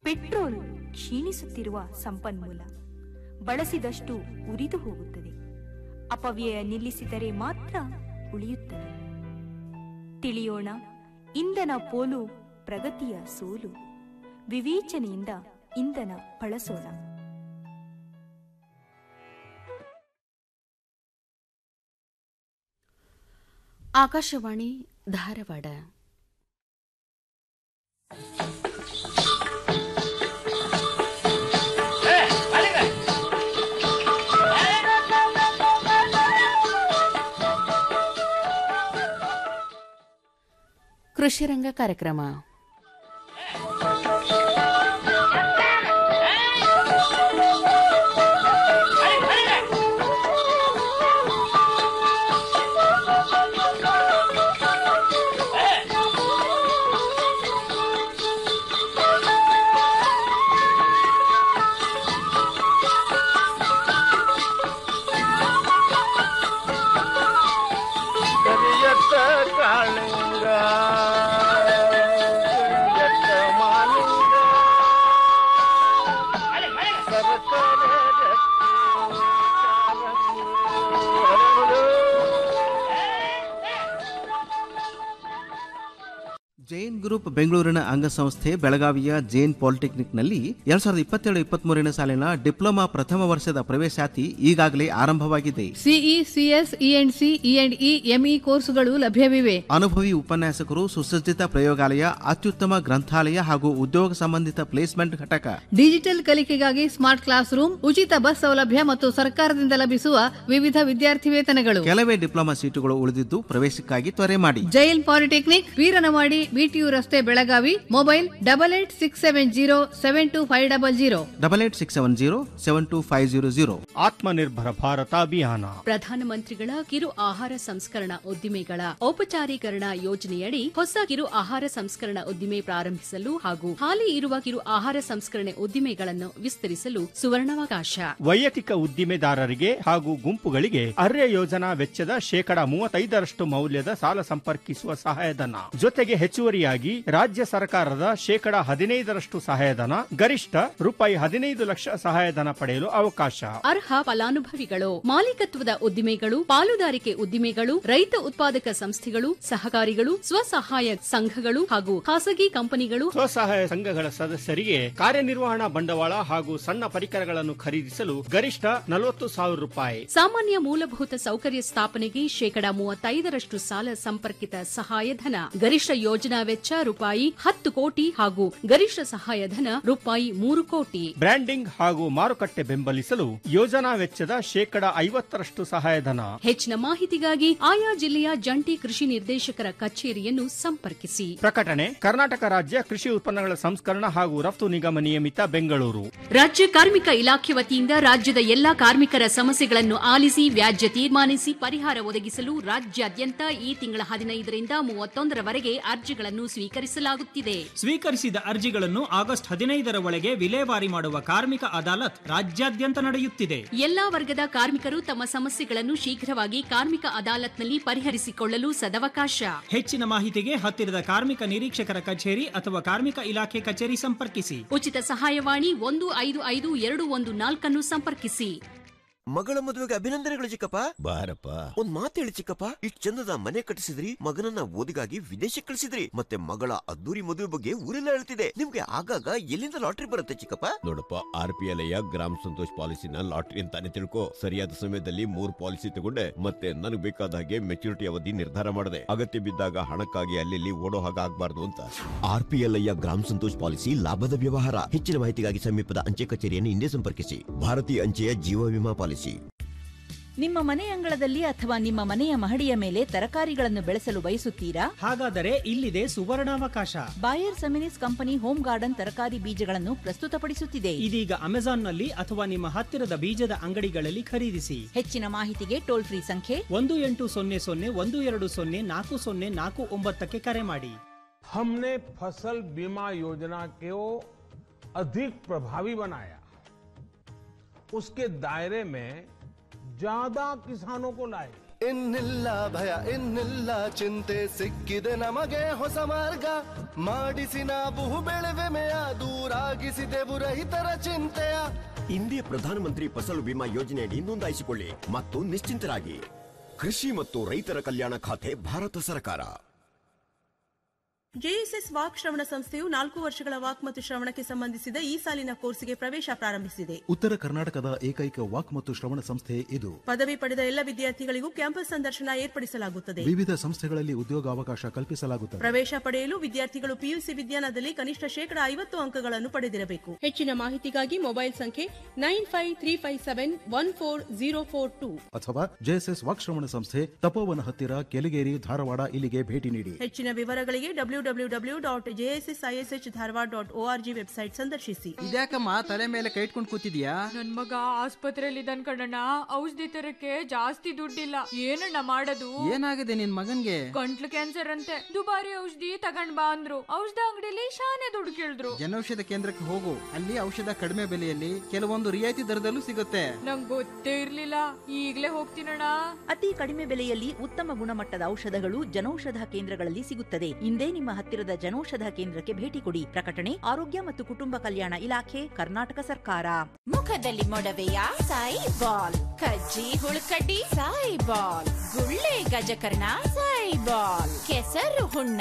petrol ಕ್ಷೀಣಿಸುತ್ತಿರುವ ಸಂಪನ್ಮೂಲ ಬಳಸಿದಷ್ಟು ಉರಿದು ಹೋಗುತ್ತದೆ ಅಪವ್ಯಯ ನಿಲ್ಲಿಸಿದರೆ ಮಾತ್ರ ಉಳಿಯುತ್ತದೆ ತಿಳಿಯೋಣ ಇಂಧನ ಪೋಲು ಪ್ರಗತಿಯ ಸೋಲು ವಿವೇಚನೆಯಿಂದ ಇಂಧನ ಬಳಸೋಣ ಆಕಾಶವಾಣಿ ಧಾರವಾಡ ಕೃಷಿರಂಗ ಕಾರ್ಯಕ್ರಮ ಕರಿಯತ್ತ ಕಾಳಿಂಗ ಕರಿಯತ್ತ ಮಾಲಿಂಗ ಸರಸರ ರಕ್ತಿ ಕಾರಂಗಿ ಜೈನ್ ಗ್ರೂಪ್ ಬೆಂಗಳೂರಿನ ಅಂಗಸಂಸ್ಥೆ ಬೆಳಗಾವಿಯ ಜೈನ್ ಪಾಲಿಟೆಕ್ನಿಕ್ನಲ್ಲಿ ಎರಡ್ ಸಾವಿರದ ಇಪ್ಪತ್ತೇಳು ಇಪ್ಪತ್ಮೂರನೇ ಸಾಲಿನ ಡಿಪ್ಲೊಮಾ ಪ್ರಥಮ ವರ್ಷದ ಪ್ರವೇಶಾತಿ ಈಗಾಗಲೇ ಆರಂಭವಾಗಿದೆ CE CS E and E and E ME ಕೋರ್ಸುಗಳು ಲಭ್ಯವಿವೆ ಅನುಭವಿ ಉಪನ್ಯಾಸಕರು ಸುಸಜ್ಜಿತ ಪ್ರಯೋಗಾಲಯ ಅತ್ಯುತ್ತಮ ಗ್ರಂಥಾಲಯ ಹಾಗೂ ಉದ್ಯೋಗ ಸಂಬಂಧಿತ ಪ್ಲೇಸ್ಮೆಂಟ್ ಘಟಕ ಡಿಜಿಟಲ್ ಕಲಿಕೆಗಾಗಿ ಸ್ಮಾರ್ಟ್ ಕ್ಲಾಸ್ ರೂಮ್ ಉಚಿತ ಬಸ್ ಸೌಲಭ್ಯ ಮತ್ತು ಸರ್ಕಾರದಿಂದ ಲಭಿಸುವ ವಿವಿಧ ವಿದ್ಯಾರ್ಥಿ ವೇತನಗಳು ಕೆಲವೇ ಡಿಪ್ಲೊಮಾ ಸೀಟುಗಳು ಉಳಿದಿದ್ದು ಪ್ರವೇಶಕ್ಕಾಗಿ ತ್ವರೆ ಮಾಡಿ ಜೈಲ್ ಪಾಲಿಟೆಕ್ನಿಕ್ ವೀರನವಾಡಿ ಬಿಟಿಯು ರಸ್ತೆ Belagavi mobile double eight six seven zero seven two five double zero double eight six seven zero seven two five zero zero Atmanirbhar Bharat Abhiyan ಪ್ರಧಾನಮಂತ್ರಿಗಳ ಕಿರು ಆಹಾರ ಸಂಸ್ಕರಣಾ ಉದ್ದಿಮೆಗಳ ಔಪಚಾರೀಕರಣ ಯೋಜನೆಯಡಿ ಹೊಸ ಕಿರು ಆಹಾರ ಸಂಸ್ಕರಣಾ ಉದ್ದಿಮೆ ಪ್ರಾರಂಭಿಸಲು ಹಾಗೂ ಹಾಲಿ ಇರುವ ಕಿರು ಆಹಾರ ಸಂಸ್ಕರಣೆ ಉದ್ದಿಮೆಗಳನ್ನು ವಿಸ್ತರಿಸಲು ಸುವರ್ಣಾವಕಾಶ ವೈಯಕ್ತಿಕ ಉದ್ದಿಮೆದಾರರಿಗೆ ಹಾಗೂ ಗುಂಪುಗಳಿಗೆ ಅರ್ಯ ಯೋಜನಾ ವೆಚ್ಚದ ಶೇಕಡ ಮೂವತ್ತೈದರಷ್ಟು ಮೌಲ್ಯದ ಸಾಲ ಸಂಪರ್ಕಿಸುವ ಸಹಾಯಧನ ಜೊತೆಗೆ ಹೆಚ್ಚುವರಿಯಾಗಿ ರಾಜ್ಯ ಸರ್ಕಾರದ ಶೇಕಡ ಹದಿನೈದರಷ್ಟು ಸಹಾಯಧನ ಗರಿಷ್ಠ ರೂಪಾಯಿ ಹದಿನೈದು ಲಕ್ಷ ಸಹಾಯಧನ ಪಡೆಯಲು ಅವಕಾಶ ಅರ್ಹ ಫಲಾನುಭವಿಗಳು ಮಾಲೀಕತ್ವದ ಉದ್ದಿಮೆಗಳು ಪಾಲುದಾರಿಕೆ ಉದ್ದಿಮೆಗಳು ರೈತ ಉತ್ಪಾದಕ ಸಂಸ್ಥೆಗಳು ಸಹಕಾರಿಗಳು ಸ್ವಸಹಾಯ ಸಂಘಗಳು ಹಾಗೂ ಖಾಸಗಿ ಕಂಪನಿಗಳು ಸ್ವಸಹಾಯ ಸಂಘಗಳ ಸದಸ್ಯರಿಗೆ ಕಾರ್ಯನಿರ್ವಹಣಾ ಬಂಡವಾಳ ಹಾಗೂ ಸಣ್ಣ ಪರಿಕರಗಳನ್ನು ಖರೀದಿಸಲು ಗರಿಷ್ಠ ನಲವತ್ತು ಸಾವಿರ ರೂಪಾಯಿ ಸಾಮಾನ್ಯ ಮೂಲಭೂತ ಸೌಕರ್ಯ ಸ್ಥಾಪನೆಗೆ ಶೇಕಡ ಮೂವತ್ತೈದರಷ್ಟು ಸಾಲ ಸಂಪರ್ಕಿತ ಸಹಾಯಧನ ಗರಿಷ್ಠ ಯೋಜನಾ ವೆಚ್ಚ ರೂಪಾಯಿ ಹತ್ತು ಕೋಟಿ ಹಾಗೂ ಗರಿಷ್ಠ ಸಹಾಯಧನ ರೂಪಾಯಿ ಮೂರು ಕೋಟಿ ಬ್ರ್ಯಾಂಡಿಂಗ್ ಹಾಗೂ ಮಾರುಕಟ್ಟೆ ಬೆಂಬಲಿಸಲು ಯೋಜನಾ ವೆಚ್ಚದ ಶೇಕಡ ಐವತ್ತರಷ್ಟು ಸಹಾಯಧನ ಹೆಚ್ಚಿನ ಮಾಹಿತಿಗಾಗಿ ಆಯಾ ಜಿಲ್ಲೆಯ ಜಂಟಿ ಕೃಷಿ ನಿರ್ದೇಶಕರ ಕಚೇರಿಯನ್ನು ಸಂಪರ್ಕಿಸಿ ಪ್ರಕಟಣೆ ಕರ್ನಾಟಕ ರಾಜ್ಯ ಕೃಷಿ ಉತ್ಪನ್ನಗಳ ಸಂಸ್ಕರಣ ಹಾಗೂ ರಫ್ತು ನಿಗಮ ನಿಯಮಿತ ಬೆಂಗಳೂರು ರಾಜ್ಯ ಕಾರ್ಮಿಕ ಇಲಾಖೆ ವತಿಯಿಂದ ರಾಜ್ಯದ ಎಲ್ಲಾ ಕಾರ್ಮಿಕರ ಸಮಸ್ಯೆಗಳನ್ನು ಆಲಿಸಿ ವ್ಯಾಜ್ಯ ತೀರ್ಮಾನಿಸಿ ಪರಿಹಾರ ಒದಗಿಸಲು ರಾಜ್ಯಾದ್ಯಂತ ಈ ತಿಂಗಳ ಹದಿನೈದರಿಂದ ಮೂವತ್ತೊಂದರವರೆಗೆ ಅರ್ಜಿಗಳನ್ನು ಸ್ವೀಕರಿಸಲಾಗುತ್ತಿದೆ ಸ್ವೀಕರಿಸಿದ ಅರ್ಜಿಗಳನ್ನು ಆಗಸ್ಟ್ ಹದಿನೈದರ ಒಳಗೆ ವಿಲೇವಾರಿ ಮಾಡುವ ಕಾರ್ಮಿಕ ಅದಾಲತ್ ರಾಜ್ಯಾದ್ಯಂತ ನಡೆಯುತ್ತಿದೆ ಎಲ್ಲಾ ವರ್ಗದ ಕಾರ್ಮಿಕರು ತಮ್ಮ ಸಮಸ್ಯೆಗಳನ್ನು ಶೀಘ್ರವಾಗಿ ಕಾರ್ಮಿಕ ಅದಾಲತ್ನಲ್ಲಿ ಪರಿಹರಿಸಿಕೊಳ್ಳಲು ಸದವಕಾಶ ಹೆಚ್ಚಿನ ಮಾಹಿತಿಗೆ ಹತ್ತಿರದ ಕಾರ್ಮಿಕ ನಿರೀಕ್ಷಕರ ಕಚೇರಿ ಅಥವಾ ಕಾರ್ಮಿಕ ಇಲಾಖೆ ಕಚೇರಿ ಸಂಪರ್ಕಿಸಿ ಉಚಿತ ಸಹಾಯವಾಣಿ ಒಂದು ಐದು ಐದು ಎರಡು ಒಂದು ನಾಲ್ಕನ್ನು ಸಂಪರ್ಕಿಸಿ ಮಗಳ ಮದುವೆಗೆ ಅಭಿನಂದನೆಗಳು ಚಿಕ್ಕಪ್ಪ ಬಾರಪ್ಪ ಒಂದ್ ಮಾತು ಹೇಳಿ ಚಿಕ್ಕಪ್ಪ ಇಷ್ಟ್ ಚಂದದ ಮನೆ ಕಟ್ಟಿಸಿದ್ರಿ ಮಗನನ್ನ ಓದಿಗಾಗಿ ವಿದೇಶಕ್ಕೆ ಕಳಿಸಿದ್ರಿ ಮತ್ತೆ ಮಗಳ ಅದ್ದೂರಿ ಮದುವೆ ಬಗ್ಗೆ ಊರೆಲ್ಲ ಹೇಳ್ತಿದೆ ನಿಮ್ಗೆ ಆಗಾಗ ಎಲ್ಲಿಂದ ಲಾಟ್ರಿ ಬರುತ್ತೆ ಚಿಕ್ಕಪ್ಪ ನೋಡಪ್ಪ ಆರ್ ಪಿ ಎಲ್ ಗ್ರಾಮ ಸಂತೋಷ್ ಪಾಲಿಸಿನ ಲಾಟ್ರಿ ಅಂತಾನೆ ತಿಳ್ಕೊ ಸರಿಯಾದ ಸಮಯದಲ್ಲಿ ಮೂರ್ ಪಾಲಿಸಿ ತಗೊಂಡೆ ಮತ್ತೆ ನನಗೆ ಬೇಕಾದ ಹಾಗೆ ಮೆಚುರಿಟಿ ಅವಧಿ ನಿರ್ಧಾರ ಮಾಡಿದೆ ಅಗತ್ಯ ಬಿದ್ದಾಗ ಹಣಕ್ಕಾಗಿ ಅಲ್ಲಿ ಓಡೋ ಹಾಗೆ ಆಗ್ಬಾರ್ದು ಅಂತ ಆರ್ ಪಿ ಎಲ್ ಗ್ರಾಮ ಸಂತೋಷ್ ಪಾಲಿಸಿ ಲಾಭದ ವ್ಯವಹಾರ ಹೆಚ್ಚಿನ ಮಾಹಿತಿಗಾಗಿ ಸಮೀಪದ ಅಂಚೆ ಕಚೇರಿಯನ್ನು ಹಿಂದೆ ಸಂಪರ್ಕಿಸಿ ಭಾರತೀಯ ಅಂಚೆಯ ಜೀವ ವಿಮಾ ಪಾಲಿಸಿ ನಿಮ್ಮ ಮನೆ ಅಂಗಳದಲ್ಲಿ ಅಥವಾ ನಿಮ್ಮ ಮನೆಯ ಮಹಡಿಯ ಮೇಲೆ ತರಕಾರಿಗಳನ್ನು ಬೆಳೆಸಲು ಬಯಸುತ್ತೀರಾ ಹಾಗಾದರೆ ಇಲ್ಲಿದೆ ಸುವರ್ಣಾವಕಾಶ Bayer Seminis company home garden ತರಕಾರಿ ಬೀಜಗಳನ್ನು ಪ್ರಸ್ತುತಪಡಿಸುತ್ತಿದೆ ಇದೀಗ ಅಮೆಜಾನ್ನಲ್ಲಿ ಅಥವಾ ನಿಮ್ಮ ಹತ್ತಿರದ ಬೀಜದ ಅಂಗಡಿಗಳಲ್ಲಿ ಖರೀದಿಸಿ ಹೆಚ್ಚಿನ ಮಾಹಿತಿಗೆ ಟೋಲ್ ಫ್ರೀ ಸಂಖ್ಯೆ ಒಂದು ಎಂಟು ಸೊನ್ನೆ ಸೊನ್ನೆ ಒಂದು ಎರಡು ಸೊನ್ನೆ ನಾಲ್ಕು ಸೊನ್ನೆ ನಾಲ್ಕು ಒಂಬತ್ತಕ್ಕೆ ಕರೆ ಮಾಡಿ हमने फसल बीमा योजना को अधिक प्रभावी बनाया उसके दायरे में ज्यादा किसानों को लाए ಇನ್ನಿಲ್ಲ ಭಯ ಇನ್ನಿಲ್ಲ ಚಿಂತೆ ಸಿಕ್ಕಿದೆ ನಮಗೆ ಹೊಸ ಮಾರ್ಗ ಮಾಡಿಸಿ ನಾವು ಬೆಳೆವೆಮೆಯ ದೂರಾಗಿಸಿದೆವು ರೈತರ ಚಿಂತೆಯ ಇಂದಿಯ ಪ್ರಧಾನಮಂತ್ರಿ ಫಸಲು ಬಿಮಾ ಯೋಜನೆಯಡಿ ನೋಂದಾಯಿಸಿಕೊಳ್ಳಿ ಮತ್ತು ನಿಶ್ಚಿಂತರಾಗಿ ಕೃಷಿ ಮತ್ತು ರೈತರ ಕಲ್ಯಾಣ ಖಾತೆ ಭಾರತ ಸರ್ಕಾರ ಜೆಎಸ್ಎಸ್ ವಾಕ್ ಶ್ರವಣ ಸಂಸ್ಥೆಯು ನಾಲ್ಕು ವರ್ಷಗಳ ವಾಕ್ ಮತ್ತು ಶ್ರವಣಕ್ಕೆ ಸಂಬಂಧಿಸಿದ ಈ ಸಾಲಿನ ಕೋರ್ಸ್ಗೆ ಪ್ರವೇಶ ಪ್ರಾರಂಭಿಸಿದೆ ಉತ್ತರ ಕರ್ನಾಟಕದ ಏಕೈಕ ವಾಕ್ ಮತ್ತು ಶ್ರವಣ ಸಂಸ್ಥೆ ಇದು ಪದವಿ ಪಡೆದ ಎಲ್ಲ ವಿದ್ಯಾರ್ಥಿಗಳಿಗೂ ಕ್ಯಾಂಪಸ್ ಸಂದರ್ಶನ ಏರ್ಪಡಿಸಲಾಗುತ್ತದೆ ವಿವಿಧ ಸಂಸ್ಥೆಗಳಲ್ಲಿ ಉದ್ಯೋಗಾವಕಾಶ ಕಲ್ಪಿಸಲಾಗುತ್ತದೆ ಪ್ರವೇಶ ಪಡೆಯಲು ವಿದ್ಯಾರ್ಥಿಗಳು ಪಿಯುಸಿ ವಿಜ್ಞಾನದಲ್ಲಿ ಕನಿಷ್ಠ ಶೇಕಡ ಐವತ್ತು ಅಂಕಗಳನ್ನು ಪಡೆದಿರಬೇಕು ಹೆಚ್ಚಿನ ಮಾಹಿತಿಗಾಗಿ ಮೊಬೈಲ್ ಸಂಖ್ಯೆ nine five three five seven one four zero four two ಅಥವಾ ಜೆಎಸ್ಎಸ್ ವಾಕ್ ಶ್ರವಣ ಸಂಸ್ಥೆ ತಪೋವನ ಹತ್ತಿರ ಕೆಲಿಗೇರಿ ಧಾರವಾಡ ಇಲ್ಲಿಗೆ ಭೇಟಿ ನೀಡಿ ಹೆಚ್ಚಿನ ವಿವರಗಳಿಗೆ W W W dot JSS ISH Dharwad dot ORG website ಸಂದರ್ಶಿಸಿ ಇದ್ಯಾಕಮ್ಮ ತಲೆ ಮೇಲೆ ಕೈ ಇಟ್ಕೊಂಡು ಕೂತಿದ್ಯಾ ನನ್ ಮಗ ಆಸ್ಪತ್ರೆಯಲ್ಲಿ ಇದ್ದಾನ್ ಕಣಣ್ಣ ಔಷಧಿ ತರಕ್ಕೆ ಜಾಸ್ತಿ ದುಡ್ಡಿಲ್ಲ ಏನಣ್ಣ ಮಾಡೋದು ಏನಾಗಿದೆ ನಿನ್ ಮಗನ್ಗೆ ಗಂಟ್ಲು ಕ್ಯಾನ್ಸರ್ ಅಂತೆ ದುಬಾರಿ ಔಷಧಿ ತಗೊಂಡ್ ಬಾ ಅಂದ್ರು ಔಷಧ ಅಂಗಡಿಲಿ ಶಾನೆ ದುಡ್ಡು ಕೇಳಿದ್ರು ಜನೌಷಧ ಕೇಂದ್ರಕ್ಕೆ ಹೋಗು ಅಲ್ಲಿ ಔಷಧ ಕಡಿಮೆ ಬೆಲೆಯಲ್ಲಿ ಕೆಲವೊಂದು ರಿಯಾಯಿತಿ ದರದಲ್ಲೂ ಸಿಗುತ್ತೆ ನಂಗ್ ಗೊತ್ತೇ ಇರ್ಲಿಲ್ಲ ಈಗ್ಲೇ ಹೋಗ್ತೀನಣ್ಣ ಅತಿ ಕಡಿಮೆ ಬೆಲೆಯಲ್ಲಿ ಉತ್ತಮ ಗುಣಮಟ್ಟದ ಔಷಧಗಳು ಜನೌಷಧ ಕೇಂದ್ರಗಳಲ್ಲಿ ಸಿಗುತ್ತದೆ ಇಂದೇ ನಿಮ್ಮ ಹತ್ತಿರದ ಜನೌಷಧ ಕೇಂದ್ರಕ್ಕೆ ಭೇಟಿ ಕೊಡಿ ಪ್ರಕಟಣೆ ಆರೋಗ್ಯ ಮತ್ತು ಕುಟುಂಬ ಕಲ್ಯಾಣ ಇಲಾಖೆ ಕರ್ನಾಟಕ ಸರ್ಕಾರ ಮುಖದಲ್ಲಿ ಮೊಡವೆಯ ಸಾಯಿ ಬಾಲ್ ಕಜ್ಜಿ ಹುಳುಕಡ್ಡಿ ಸಾಯಿ ಬಾಲ್ ಗುಳ್ಳೆ ಗಜಕರ್ಣ ಸಾಯಿ ಬಾಲ್ ಕೆಸರು ಹುಣ್ಣ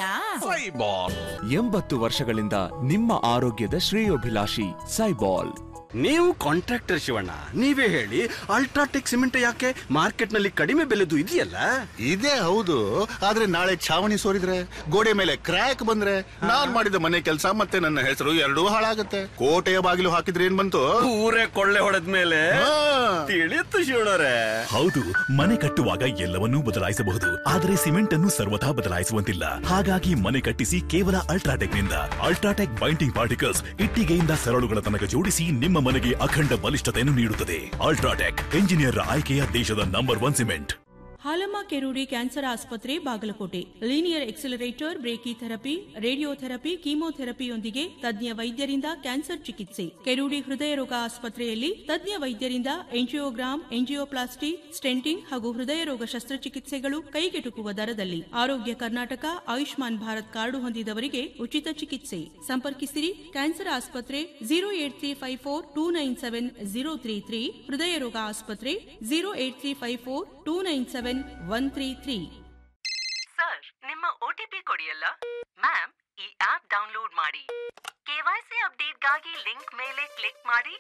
ಎಂಬತ್ತು ವರ್ಷಗಳಿಂದ ನಿಮ್ಮ ಆರೋಗ್ಯದ ಶ್ರೇಯೋಭಿಲಾಷಿ ಸೈಬಾಲ್ ನೀವು ಕಾಂಟ್ರಾಕ್ಟರ್ ಶಿವಣ್ಣ ನೀವೇ ಹೇಳಿ ಅಲ್ಟ್ರಾಟೆಕ್ ಸಿಮೆಂಟ್ ಯಾಕೆ ಮಾರ್ಕೆಟ್ ನಲ್ಲಿ ಕಡಿಮೆ ಬೆಲೆದು ಇದೆಯಲ್ಲ ಇದೇ ಹೌದು ಆದ್ರೆ ನಾಳೆ ಛಾವಣಿ ಸೋರಿದ್ರೆ ಗೋಡೆ ಮೇಲೆ ಕ್ರ್ಯಾಕ್ ಬಂದ್ರೆ ನಾನ್ ಮಾಡಿದ ಮನೆ ಕೆಲಸ ಮತ್ತೆ ನನ್ನ ಹೆಸರು ಎರಡೂ ಹಾಳಾಗತ್ತೆ ಕೋಟೆಯ ಬಾಗಿಲು ಹಾಕಿದ್ರೆ ಏನ್ ಬಂತು ಊರೇ ಕೊಳ್ಳೆ ಹೊಡೆದ ಮೇಲೆ ತಿಳಿಯುತ್ತು ಶಿವಣ್ಣರೇ ಹೌದು ಮನೆ ಕಟ್ಟುವಾಗ ಎಲ್ಲವನ್ನೂ ಬದಲಾಯಿಸಬಹುದು ಆದರೆ ಸಿಮೆಂಟ್ ಅನ್ನು ಸರ್ವಥಾ ಬದಲಾಯಿಸುವಂತಿಲ್ಲ ಹಾಗಾಗಿ ಮನೆ ಕಟ್ಟಿಸಿ ಕೇವಲ ಅಲ್ಟ್ರಾಟೆಕ್ ನಿಂದ ಅಲ್ಟ್ರಾಟೆಕ್ ಬೈಂಡಿಂಗ್ ಪಾರ್ಟಿಕಲ್ಸ್ ಇಟ್ಟಿಗೆಯಿಂದ ಸರಳುಗಳ ತನಕ ಜೋಡಿಸಿ ನಿಮ್ಮ ಮನೆಗೆ ಅಖಂಡ ಬಲಿಷ್ಠತೆಯನ್ನು ನೀಡುತ್ತದೆ ಅಲ್ಟ್ರಾಟೆಕ್ ಎಂಜಿನಿಯರ್ ಆಯ್ಕೆಯ ದೇಶದ number one cement Halamma Kerudi cancer ಆಸ್ಪತ್ರೆ Bagalkot linear accelerator brachytherapy radiotherapy ಕೀಮೋಥೆರಪಿಯೊಂದಿಗೆ ತಜ್ಞ ವೈದ್ಯರಿಂದ ಕ್ಯಾನ್ಸರ್ ಚಿಕಿತ್ಸೆ ಕೆರೂಡಿ ಹೃದಯ ರೋಗ ಆಸ್ಪತ್ರೆಯಲ್ಲಿ ತಜ್ಞ ವೈದ್ಯರಿಂದ ಎಂಜಿಯೋಗ್ರಾಮ್ ಎಂಜಿಯೋಪ್ಲಾಸ್ಟಿ ಸ್ಟೆಂಟಿಂಗ್ ಹಾಗೂ ಹೃದಯ ರೋಗ ಶಸ್ತ್ರಚಿಕಿತ್ಸೆಗಳು ಕೈಗೆಟುಕುವ ದರದಲ್ಲಿ ಆರೋಗ್ಯ ಕರ್ನಾಟಕ ಆಯುಷ್ಮಾನ್ ಭಾರತ್ ಕಾರ್ಡು ಹೊಂದಿದವರಿಗೆ ಉಚಿತ ಚಿಕಿತ್ಸೆ ಸಂಪರ್ಕಿಸಿರಿ ಕ್ಯಾನ್ಸರ್ ಆಸ್ಪತ್ರೆ zero eight three five four two nine seven zero three three ಹೃದಯ ರೋಗ ಆಸ್ಪತ್ರೆ zero eight three five four two nine seven one three three sir ನಿಮ್ಮ ಒಟಿಪಿ ಕೊಡಿಯಲ್ಲ ಮ್ಯಾಮ್ ಈ ಆಪ್ ಡೌನ್ಲೋಡ್ ಮಾಡಿ ಕೆವೈಸಿ ಅಪ್ಡೇಟ್ಗಾಗಿ ಲಿಂಕ್ ಮೇಲೆ ಕ್ಲಿಕ್ ಮಾಡಿ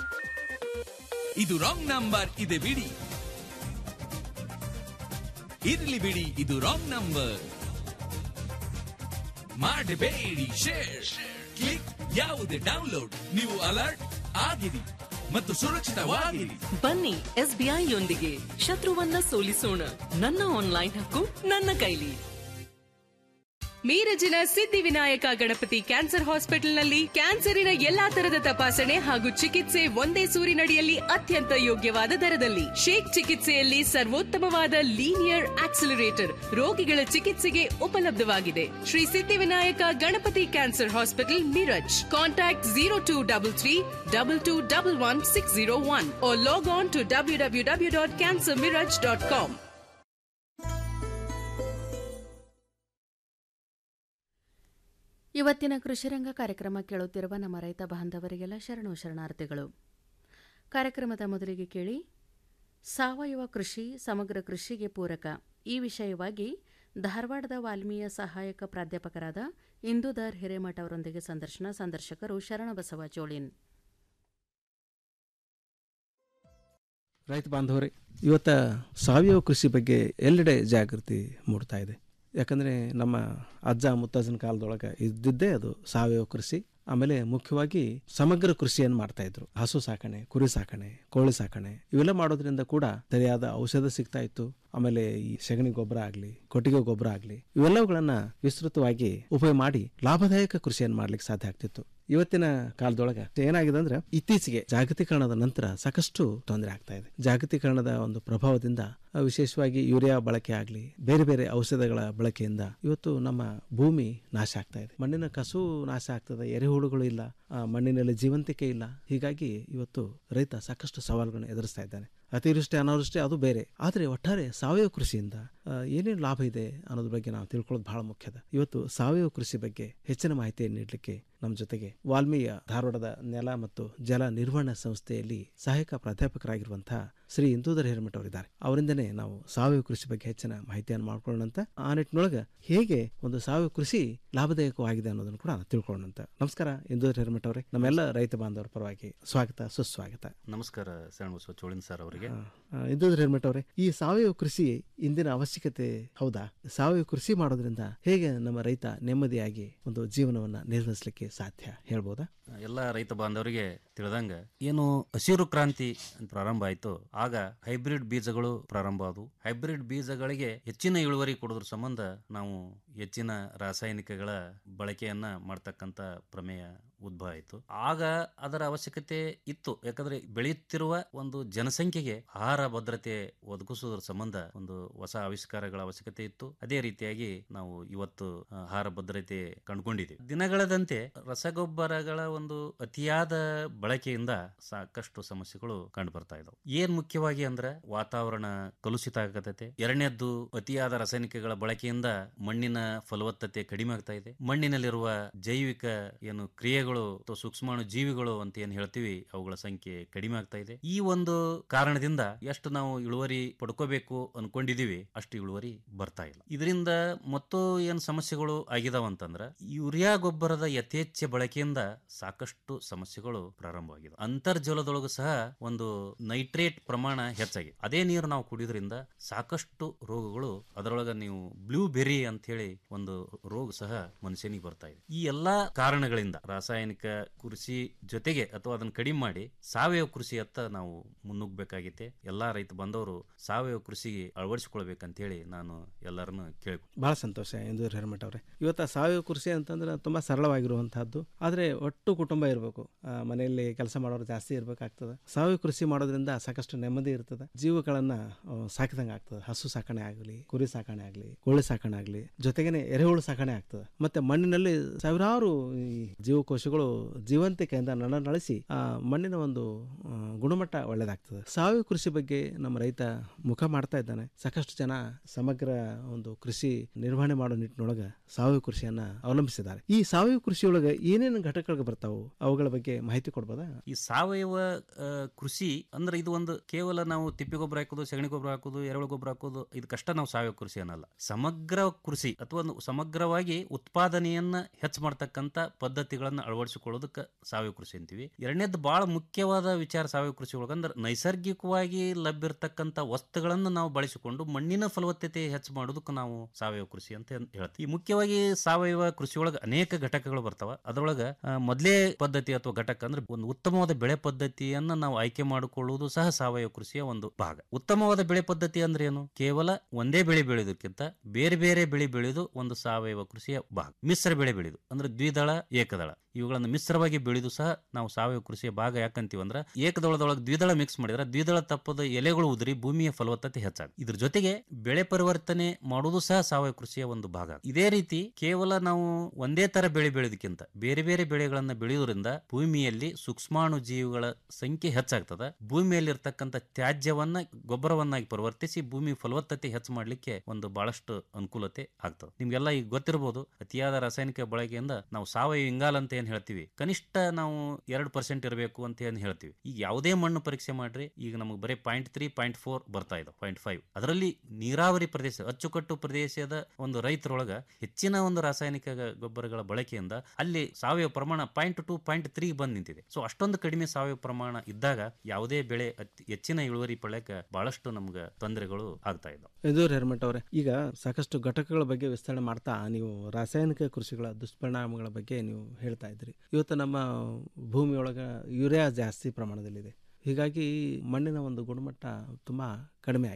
ಇದು ರಾಂಗ್ ನಂಬರ್ ಇದೆ ಬಿಡಿ ಇರ್ಲಿ ಬಿಡಿ ಇದು ರಾಂಗ್ ನಂಬರ್ ಮಾಡಬೇಡಿ ಶೇರ್ ಕ್ಲಿಕ್ ಯಾವುದೇ ಡೌನ್ಲೋಡ್ ನೀವು ಅಲರ್ಟ್ ಆಗಿರಿ ಮತ್ತು ಸುರಕ್ಷಿತವಾಗಿರಿ ಬನ್ನಿ ಎಸ್ಬಿಐ ಯೊಂದಿಗೆ ಶತ್ರುವನ್ನ ಸೋಲಿಸೋಣ ನನ್ನ ಆನ್ಲೈನ್ ಹಕ್ಕು ನನ್ನ ಕೈಲಿ ಮೀರಜಿನ ಸಿದ್ಧಿವಿನಾಯಕ ಗಣಪತಿ ಕ್ಯಾನ್ಸರ್ ಹಾಸ್ಪಿಟಲ್ನಲ್ಲಿ ಕ್ಯಾನ್ಸರಿನ ಎಲ್ಲಾ ತರದ ತಪಾಸಣೆ ಹಾಗೂ ಚಿಕಿತ್ಸೆ ಒಂದೇ ಸೂರಿನಡಿಯಲ್ಲಿ ಅತ್ಯಂತ ಯೋಗ್ಯವಾದ ದರದಲ್ಲಿ ಶೇಕ್ ಚಿಕಿತ್ಸೆಯಲ್ಲಿ ಸರ್ವೋತ್ತಮವಾದ ಲೀನಿಯರ್ ಆಕ್ಸಿಲರೇಟರ್ ರೋಗಿಗಳ ಚಿಕಿತ್ಸೆಗೆ ಉಪಲಬ್ಧವಾಗಿದೆ Shri Siddhivinayak Ganapati cancer hospital Miraj contact zero two double three double two double one six zero one log on to W W W dot cancer Miraj dot com ಇವತ್ತಿನ ಕೃಷಿರಂಗ ಕಾರ್ಯಕ್ರಮ ಕೇಳುತ್ತಿರುವ ನಮ್ಮ ರೈತ ಬಾಂಧವರಿಗೆಲ್ಲ ಶರಣು ಶರಣಾರ್ಥಿಗಳು ಕಾರ್ಯಕ್ರಮದ ಮೊದಲಿಗೆ ಕೇಳಿ ಸಾವಯವ ಕೃಷಿ ಸಮಗ್ರ ಕೃಷಿಗೆ ಪೂರಕ ಈ ವಿಷಯವಾಗಿ ಧಾರವಾಡದ ವಾಲ್ಮೀಯ ಸಹಾಯಕ ಪ್ರಾಧ್ಯಾಪಕರಾದ ಇಂದುದಾರ್ ಹಿರೇಮಠ ಅವರೊಂದಿಗೆ ಸಂದರ್ಶನ ಸಂದರ್ಶಕರು ಶರಣಬಸವ ಚೋಳಿನ್ ರೈತ ಬಾಂಧವರೇ ಇವತ್ತ ಸಾವಯವ ಕೃಷಿ ಬಗ್ಗೆ ಎಲ್ಲೆಡೆ ಜಾಗೃತಿ ಮೂಡ್ತಾ ಇದೆ ಯಾಕಂದರೆ ನಮ್ಮ ಅಜ್ಜ ಮುತ್ತಜ್ಜನ ಕಾಲದೊಳಗೆ ಇದ್ದಿದ್ದೇ ಅದು ಸಾವಯವ ಕೃಷಿ ಆಮೇಲೆ ಮುಖ್ಯವಾಗಿ ಸಮಗ್ರ ಕೃಷಿಯನ್ನು ಮಾಡ್ತಾ ಇದ್ರು ಹಸು ಸಾಕಣೆ ಕುರಿ ಸಾಕಣೆ ಕೋಳಿ ಸಾಕಣೆ ಇವೆಲ್ಲ ಮಾಡೋದ್ರಿಂದ ಕೂಡ ಸರಿಯಾದ ಔಷಧ ಸಿಗ್ತಾ ಇತ್ತು ಆಮೇಲೆ ಈ ಸಗಣಿ ಗೊಬ್ಬರ ಆಗಲಿ ಕೊಟ್ಟಿಗೆ ಗೊಬ್ಬರ ಆಗಲಿ ಇವೆಲ್ಲವುಗಳನ್ನ ವಿಸ್ತೃತವಾಗಿ ಉಪಯೋಗ ಮಾಡಿ ಲಾಭದಾಯಕ ಕೃಷಿಯನ್ನು ಮಾಡ್ಲಿಕ್ಕೆ ಸಾಧ್ಯ ಆಗ್ತಿತ್ತು ಇವತ್ತಿನ ಕಾಲದೊಳಗೆ ಏನಾಗಿದೆ ಅಂದ್ರೆ ಇತ್ತೀಚೆಗೆ ಜಾಗತೀಕರಣದ ನಂತರ ಸಾಕಷ್ಟು ತೊಂದರೆ ಆಗ್ತಾ ಇದೆ ಜಾಗತೀಕರಣದ ಒಂದು ಪ್ರಭಾವದಿಂದ ಆ, ವಿಶೇಷವಾಗಿ ಯೂರಿಯಾ ಬಳಕೆ ಆಗಲಿ ಬೇರೆ ಬೇರೆ ಔಷಧಗಳ ಬಳಕೆಯಿಂದ ಇವತ್ತು ನಮ್ಮ ಭೂಮಿ ನಾಶ ಆಗ್ತಾ ಇದೆ ಮಣ್ಣಿನ ಕಸು ನಾಶ ಆಗ್ತದೆ ಎರೆಹುಳುಗಳು ಇಲ್ಲ ಆ, ಮಣ್ಣಿನಲ್ಲಿ ಜೀವಂತಿಕೆ ಇಲ್ಲ ಹೀಗಾಗಿ ಇವತ್ತು ರೈತ ಸಾಕಷ್ಟು ಸವಾಲುಗಳನ್ನು ಎದುರಿಸ್ತಾ ಇದ್ದಾನೆ ಅತಿವೃಷ್ಟಿ ಅನಾವೃಷ್ಟಿ ಅದು ಬೇರೆ ಆದರೆ ಒಟ್ಟಾರೆ ಸಾವಯವ ಕೃಷಿಯಿಂದ ಆ, ಏನೇನು ಲಾಭ ಇದೆ ಅನ್ನೋದ್ರ ಬಗ್ಗೆ ನಾವು ತಿಳ್ಕೊಳ್ಳೋದು ಬಹಳ ಮುಖ್ಯದ ಇವತ್ತು ಸಾವಯವ ಕೃಷಿ ಬಗ್ಗೆ ಹೆಚ್ಚಿನ ಮಾಹಿತಿಯನ್ನು ನೀಡಲಿಕ್ಕೆ ನಮ್ಮ ಜೊತೆಗೆ ವಾಲ್ಮೀಯ ಧಾರವಾಡದ ನೆಲ ಮತ್ತು ಜಲ ನಿರ್ವಹಣಾ ಸಂಸ್ಥೆಯಲ್ಲಿ ಸಹಾಯಕ ಪ್ರಾಧ್ಯಾಪಕರಾಗಿರುವಂತಹ ಶ್ರೀ ಇಂದೂಧರ್ ಹಿರಮಠ ಅವರಿದ್ದಾರೆ ಅವರಿಂದನೇ ನಾವು ಸಾವಯವ ಕೃಷಿ ಬಗ್ಗೆ ಹೆಚ್ಚಿನ ಮಾಹಿತಿಯನ್ನು ಮಾಡ್ಕೊಳ್ಳೋಣಂತ ಆ ನಿಟ್ಟಿನೊಳಗೆ ಹೇಗೆ ಒಂದು ಸಾವಯವ ಕೃಷಿ ಲಾಭದಾಯಕವಾಗಿದೆ ಅನ್ನೋದನ್ನು ಕೂಡ ತಿಳ್ಕೊಳ್ಳೋಣಂತ ನಮಸ್ಕಾರ ಇಂದೂಧರ್ ಹಿರಮಠ ಅವರೇ ನಮ್ಮೆಲ್ಲ ರೈತ ಬಾಂಧವರ ಪರವಾಗಿ ಸ್ವಾಗತ ಸುಸ್ವಾಗತ ನಮಸ್ಕಾರ ಶರಣಬಸವ ಚೋಳಿನ್ ಸರ್ ಅವರಿಗೆ ಇಂದೂಧರ್ ಹಿರಮಠ ಅವರೇ ಈ ಸಾವಯವ ಕೃಷಿ ಇಂದಿನ ಅವಶ್ಯಕತೆ ಹೌದಾ ಸಾವಯವ ಕೃಷಿ ಮಾಡೋದ್ರಿಂದ ಹೇಗೆ ನಮ್ಮ ರೈತ ನೆಮ್ಮದಿಯಾಗಿ ಒಂದು ಜೀವನವನ್ನ ನಿರ್ವಹಿಸಲಿಕ್ಕೆ ಸಾಧ್ಯ ಹೇಳ್ಬೋದಾ ಎಲ್ಲ ರೈತ ಬಾಂಧವರಿಗೆ ತಿಳಿದಂಗ ಏನು ಹಸಿರು ಕ್ರಾಂತಿ ಅಂತ ಪ್ರಾರಂಭ ಆಯ್ತು ಆಗ ಹೈಬ್ರಿಡ್ ಬೀಜಗಳು ಪ್ರಾರಂಭ ಆದವು ಹೈಬ್ರಿಡ್ ಬೀಜಗಳಿಗೆ ಹೆಚ್ಚಿನ ಇಳುವರಿ ಕೊಡೋದ್ರ ಸಂಬಂಧ ನಾವು ಹೆಚ್ಚಿನ ರಾಸಾಯನಿಕಗಳ ಬಳಕೆಯನ್ನ ಮಾಡ್ತಕ್ಕಂತ ಪ್ರಮೇಯ ಉದ್ಭವ ಆಯಿತು ಆಗ ಅದರ ಅವಶ್ಯಕತೆ ಇತ್ತು ಯಾಕಂದ್ರೆ ಬೆಳೆಯುತ್ತಿರುವ ಒಂದು ಜನಸಂಖ್ಯೆಗೆ ಆಹಾರ ಭದ್ರತೆ ಒದಗಿಸುವುದರ ಸಂಬಂಧ ಒಂದು ಹೊಸ ಆವಿಷ್ಕಾರಗಳ ಅವಶ್ಯಕತೆ ಇತ್ತು ಅದೇ ರೀತಿಯಾಗಿ ನಾವು ಇವತ್ತು ಆ, ಆಹಾರ ಭದ್ರತೆ ಕಂಡುಕೊಂಡಿದ್ದೀವಿ ದಿನಗಳದಂತೆ ರಸಗೊಬ್ಬರಗಳ ಒಂದು ಅತಿಯಾದ ಬಳಕೆಯಿಂದ ಸಾಕಷ್ಟು ಸಮಸ್ಯೆಗಳು ಕಂಡು ಬರ್ತಾ ಇದಾವೆ ಏನ್ ಮುಖ್ಯವಾಗಿ ಅಂದ್ರೆ ವಾತಾವರಣ ಕಲುಷಿತ ಆಗತೈತೆ ಎರಡನೇದ್ದು ಅತಿಯಾದ ರಾಸಾಯನಿಕಗಳ ಬಳಕೆಯಿಂದ ಮಣ್ಣಿನ ಫಲವತ್ತತೆ ಕಡಿಮೆ ಆಗ್ತಾ ಇದೆ ಮಣ್ಣಿನಲ್ಲಿರುವ ಜೈವಿಕ ಏನು ಕ್ರಿಯೆಗಳು ಅಥವಾ ಸೂಕ್ಷ್ಮಾಣು ಜೀವಿಗಳು ಅಂತ ಏನ್ ಹೇಳ್ತೀವಿ ಅವುಗಳ ಸಂಖ್ಯೆ ಕಡಿಮೆ ಆಗ್ತಾ ಇದೆ ಈ ಒಂದು ಕಾರಣದಿಂದ ಎಷ್ಟು ನಾವು ಇಳುವರಿ ಪಡ್ಕೋಬೇಕು ಅನ್ಕೊಂಡಿದೀವಿ ಅಷ್ಟು ಇಳುವರಿ ಬರ್ತಾ ಇಲ್ಲ ಇದರಿಂದ ಮತ್ತು ಏನ್ ಸಮಸ್ಯೆಗಳು ಆಗಿದಾವ ಅಂತಂದ್ರ ಯೂರಿಯಾ ಗೊಬ್ಬರದ ಯಥೇಚ್ಛ ಬಳಕೆಯಿಂದ ಸಾಕಷ್ಟು ಸಮಸ್ಯೆಗಳು ಪ್ರಾರಂಭವಾಗಿವೆ ಅಂತರ್ಜಲದೊಳಗೂ ಸಹ ಒಂದು ನೈಟ್ರೇಟ್ ಪ್ರಮಾಣ ಹೆಚ್ಚಾಗಿದೆ ಅದೇ ನೀರು ನಾವು ಕುಡಿಯೋದ್ರಿಂದ ಸಾಕಷ್ಟು ರೋಗಗಳು ಅದರೊಳಗ ನೀವು ಬ್ಲೂ ಬೆರಿ ಅಂತ ಹೇಳಿ ಒಂದು ರೋಗ ಸಹ ಮನುಷ್ಯನಿಗೆ ಬರ್ತಾ ಇದೆ ಈ ಎಲ್ಲಾ ಕಾರಣಗಳಿಂದ ರಾಸಾಯನಿಕ ಕೃಷಿ ಜೊತೆಗೆ ಅಥವಾ ಅದನ್ನ ಕಡಿಮೆ ಮಾಡಿ ಸಾವಯವ ಕೃಷಿಯತ್ತ ನಾವು ಮುನ್ನುಗ್ಬೇಕಾಗೈತೆ ಎಲ್ಲಾ ರೈತ ಬಂದವರು ಸಾವಯವ ಕೃಷಿಗೆ ಅಳವಡಿಸಿಕೊಳ್ಬೇಕಂತ ಹೇಳಿ ನಾನು ಎಲ್ಲರನ್ನು ಕೇಳಿ ಬಹಳ ಸಂತೋಷ ಎಂದು ಹಿರಮಠ ಅವರೇ ಇವತ್ತು ಸಾವಯವ ಕೃಷಿ ಅಂತಂದ್ರೆ ತುಂಬ ಸರಳವಾಗಿರುವಂತಹದ್ದು ಆದರೆ ಒಟ್ಟು ಕುಟುಂಬ ಇರಬೇಕು ಮನೆಯಲ್ಲಿ ಕೆಲಸ ಮಾಡೋರು ಜಾಸ್ತಿ ಇರಬೇಕಾಗ್ತದೆ ಸಾವಯವ ಕೃಷಿ ಮಾಡೋದ್ರಿಂದ ಸಾಕಷ್ಟು ನೆಮ್ಮದಿ ಇರ್ತದೆ ಜೀವಗಳನ್ನ ಆ, ಸಾಕಿದಂಗೆ ಆಗ್ತದೆ ಹಸು ಸಾಕಣೆ ಆಗಲಿ ಕುರಿ ಸಾಕಣೆ ಆಗಲಿ ಕೋಳಿ ಸಾಕಣೆ ಆಗಲಿ ಜೊತೆಗೇನೆ ಎರೆಹುಳು ಸಾಕಣೆ ಆಗ್ತದೆ ಮತ್ತೆ ಮಣ್ಣಿನಲ್ಲಿ ಸಾವಿರಾರು ಈ ಜೀವಕೋಶಗಳು ಜೀವಂತಿಕೆಯಿಂದ ನನ ನಳಿಸಿ ಆ ಮಣ್ಣಿನ ಒಂದು ಆ, ಗುಣಮಟ್ಟ ಒಳ್ಳೆಯದಾಗ್ತದೆ ಸಾವಯವ ಕೃಷಿ ಬಗ್ಗೆ ನಮ್ಮ ರೈತ ಮುಖ ಮಾಡ್ತಾ ಇದ್ದಾನೆ ಸಾಕಷ್ಟು ಜನ ಸಮಗ್ರ ಒಂದು ಕೃಷಿ ನಿರ್ವಹಣೆ ಮಾಡೋ ನಿಟ್ಟಿನೊಳಗೆ ಸಾವಯವ ಕೃಷಿಯನ್ನ ಅವಲಂಬಿಸಿದ್ದಾರೆ ಈ ಸಾವಯವ ಕೃಷಿಯೊಳಗೆ ಏನೇನು ಘಟಕಗಳು ಬರ್ತಾವು ಅವುಗಳ ಬಗ್ಗೆ ಮಾಹಿತಿ ಕೊಡ್ಬೋದಾ ಈ ಸಾವಯವ ಆ, ಕೃಷಿ ಅಂದ್ರೆ ಇದು ಒಂದು ಕೇವಲ ನಾವು ತಿಪ್ಪಿ ಗೊಬ್ಬರ ಹಾಕೋದು ಸಗಣಿ ಗೊಬ್ಬರ ಹಾಕೋದು ಎರೆಹುಳು ಗೊಬ್ಬರ ಹಾಕೋದು ಇದಕ್ಕಷ್ಟ ನಾವು ಸಾವಯವ ಕೃಷಿ ಅನ್ನಲ್ಲ ಸಮಗ್ರ ಕೃಷಿ ಅಥವಾ ಒಂದು ಸಮಗ್ರವಾಗಿ ಉತ್ಪಾದನೆಯನ್ನ ಹೆಚ್ಚು ಮಾಡ್ತಕ್ಕಂಥ ಪದ್ಧತಿಗಳನ್ನ ಅಳವಡಿಸಿಕೊಳ್ಳೋದಕ್ಕೆ ಸಾವಯವ ಕೃಷಿ ಅಂತೀವಿ ಎರಡನೇದು ಬಹಳ ಮುಖ್ಯವಾದ ವಿಚಾರ ಸಾವಯವ ಕೃಷಿ ಒಳಗಂದ್ರೆ ನೈಸರ್ಗಿಕವಾಗಿ ಲಭ್ಯ ಇರತಕ್ಕಂಥ ವಸ್ತುಗಳನ್ನು ನಾವು ಬಳಸಿಕೊಂಡು ಮಣ್ಣಿನ ಫಲವತ್ತತೆ ಹೆಚ್ಚು ಮಾಡೋದಕ್ಕೆ ನಾವು ಸಾವಯವ ಕೃಷಿ ಅಂತ ಹೇಳ್ತೀವಿ ಈ ಮುಖ್ಯವಾಗಿ ಸಾವಯವ ಕೃಷಿ ಒಳಗೆ ಅನೇಕ ಘಟಕಗಳು ಬರ್ತಾವ ಅದರೊಳಗ ಆ, ಮೊದಲೇ ಪದ್ಧತಿ ಅಥವಾ ಘಟಕ ಅಂದ್ರೆ ಒಂದು ಉತ್ತಮವಾದ ಬೆಳೆ ಪದ್ಧತಿಯನ್ನ ನಾವು ಆಯ್ಕೆ ಮಾಡಿಕೊಳ್ಳುವುದು ಸಹ ಸಾವಯವ ಕೃಷಿಯ ಒಂದು ಭಾಗ ಉತ್ತಮವಾದ ಬೆಳೆ ಪದ್ಧತಿ ಅಂದ್ರೆ ಏನು ಕೇವಲ ಒಂದೇ ಬೆಳೆ ಬೆಳೆಯೋದಕ್ಕಿಂತ ಬೇರೆ ಬೇರೆ ಬೆಳೆ ಬೆಳೆಯೋದು ಒಂದು ಸಾವಯವ ಕೃಷಿಯ ಭಾಗ ಮಿಶ್ರ ಬೆಳೆ ಬೆಳೆಯೋದು ಅಂದ್ರೆ ದ್ವಿದಳ ಏಕದಳ ಇವುಗಳನ್ನು ಮಿಶ್ರವಾಗಿ ಬೆಳೆದು ಸಹ ನಾವು ಸಾವಯವ ಕೃಷಿಯ ಭಾಗ ಯಾಕಂತೀವಿ ಅಂದ್ರೆ ಏಕದಳದೊಳಗೆ ದ್ವಿದಳ ಮಿಕ್ಸ್ ಮಾಡಿದ್ರೆ ದ್ವಿದಳ ತಪ್ಪದ ಎಲೆಗಳು ಉದುರಿ ಭೂಮಿಯ ಫಲವತ್ತತೆ ಹೆಚ್ಚಾಗ ಇದ್ರ ಜೊತೆಗೆ ಬೆಳೆ ಪರಿವರ್ತನೆ ಮಾಡುವುದು ಸಹ ಸಾವಯವ ಕೃಷಿಯ ಒಂದು ಭಾಗ ಇದೇ ರೀತಿ ಕೇವಲ ನಾವು ಒಂದೇ ತರ ಬೆಳೆ ಬೆಳೆಯೋದಕ್ಕಿಂತ ಬೇರೆ ಬೇರೆ ಬೆಳೆಗಳನ್ನ ಬೆಳೆಯೋದ್ರಿಂದ ಭೂಮಿಯಲ್ಲಿ ಸೂಕ್ಷ್ಮಾಣು ಜೀವಿಗಳ ಸಂಖ್ಯೆ ಹೆಚ್ಚಾಗ್ತದ ಭೂಮಿಯಲ್ಲಿ ಇರ್ತಕ್ಕಂಥ ತ್ಯಾಜ್ಯವನ್ನ ಗೊಬ್ಬರವನ್ನಾಗಿ ಪರಿವರ್ತಿಸಿ ಭೂಮಿ ಫಲವತ್ತತೆ ಹೆಚ್ಚು ಮಾಡ್ಲಿಕ್ಕೆ ಒಂದು ಬಹಳಷ್ಟು ಅನುಕೂಲತೆ ಆಗ್ತದೆ ನಿಮ್ಗೆಲ್ಲ ಈಗ ಗೊತ್ತಿರಬಹುದು ಅತಿಯಾದ ರಾಸಾಯನಿಕ ಬಳಕೆಯಿಂದ ನಾವು ಸಾವಯವ ಇಂಗಾಲ ಅಂತ ಏನ್ ಹೇಳ್ತೀವಿ ಕನಿಷ್ಠ ನಾವು ಎರಡು ಪರ್ಸೆಂಟ್ ಇರಬೇಕು ಅಂತ ಏನ್ ಹೇಳ್ತೀವಿ ಈಗ ಯಾವುದೇ ಮಣ್ಣು ಪರೀಕ್ಷೆ ಮಾಡ್ರಿ ಈಗ ನಮಗೆ ಬರೀ ಪಾಯಿಂಟ್ ತ್ರೀ ಪಾಯಿಂಟ್ ಫೋರ್ ಬರ್ತಾ ಇದೆ ಪಾಯಿಂಟ್ ಫೈವ್ ಅದರಲ್ಲಿ ನೀರಾವರಿ ಪ್ರದೇಶ ಅಚ್ಚುಕಟ್ಟು ಪ್ರದೇಶದ ಒಂದು ರೈತರೊಳಗ ಹೆಚ್ಚಿನ ಒಂದು ರಾಸಾಯನಿಕ ಗ- ಗೊಬ್ಬರಗಳ ಬಳಕೆಯಿಂದ ಅಲ್ಲಿ ಸಾವಯವ ಪ್ರಮಾಣ ಪಾಯಿಂಟ್ ಟು ಪಾಯಿಂಟ್ ತ್ರೀ ಬಂದ್ ನಿಂತಿದೆ ಸೊ ಅಷ್ಟೊಂದು ಕಡಿಮೆ ಸಾವಯವ ಪ್ರಮಾಣ ಇದ್ದಾಗ ಯಾವುದೇ ಬೆಳೆ ಅತಿ- ಹೆಚ್ಚಿನ ಇಳುವರಿ ಪಡೆಯಕ್ಕೆ ಬಹಳಷ್ಟು ನಮ್ಗೆ ತೊಂದರೆಗಳು ಆಗ್ತಾ ಇದ್ದಾವೆ ಇದು ಹಿರಮಠ ಅವರೇ ಈಗ ಸಾಕಷ್ಟು ಘಟಕಗಳ ಬಗ್ಗೆ ವಿಸ್ತರಣೆ ಮಾಡ್ತಾ ನೀವು ರಾಸಾಯನಿಕ ಕೃಷಿಗಳ ದುಷ್ಪರಿಣಾಮಗಳ ಬಗ್ಗೆ ನೀವು ಹೇಳ್ತಾ ಇದ್ರಿ ಇವತ್ತು ನಮ್ಮ ಭೂಮಿಯೊಳಗೆ ಯೂರಿಯಾ ಜಾಸ್ತಿ ಪ್ರಮಾಣದಲ್ಲಿದೆ ಹೀಗಾಗಿ ಮಣ್ಣಿನ ಒಂದು ಗುಣಮಟ್ಟ ತುಂಬ ಕಡಿಮೆ ಆಗಿದೆ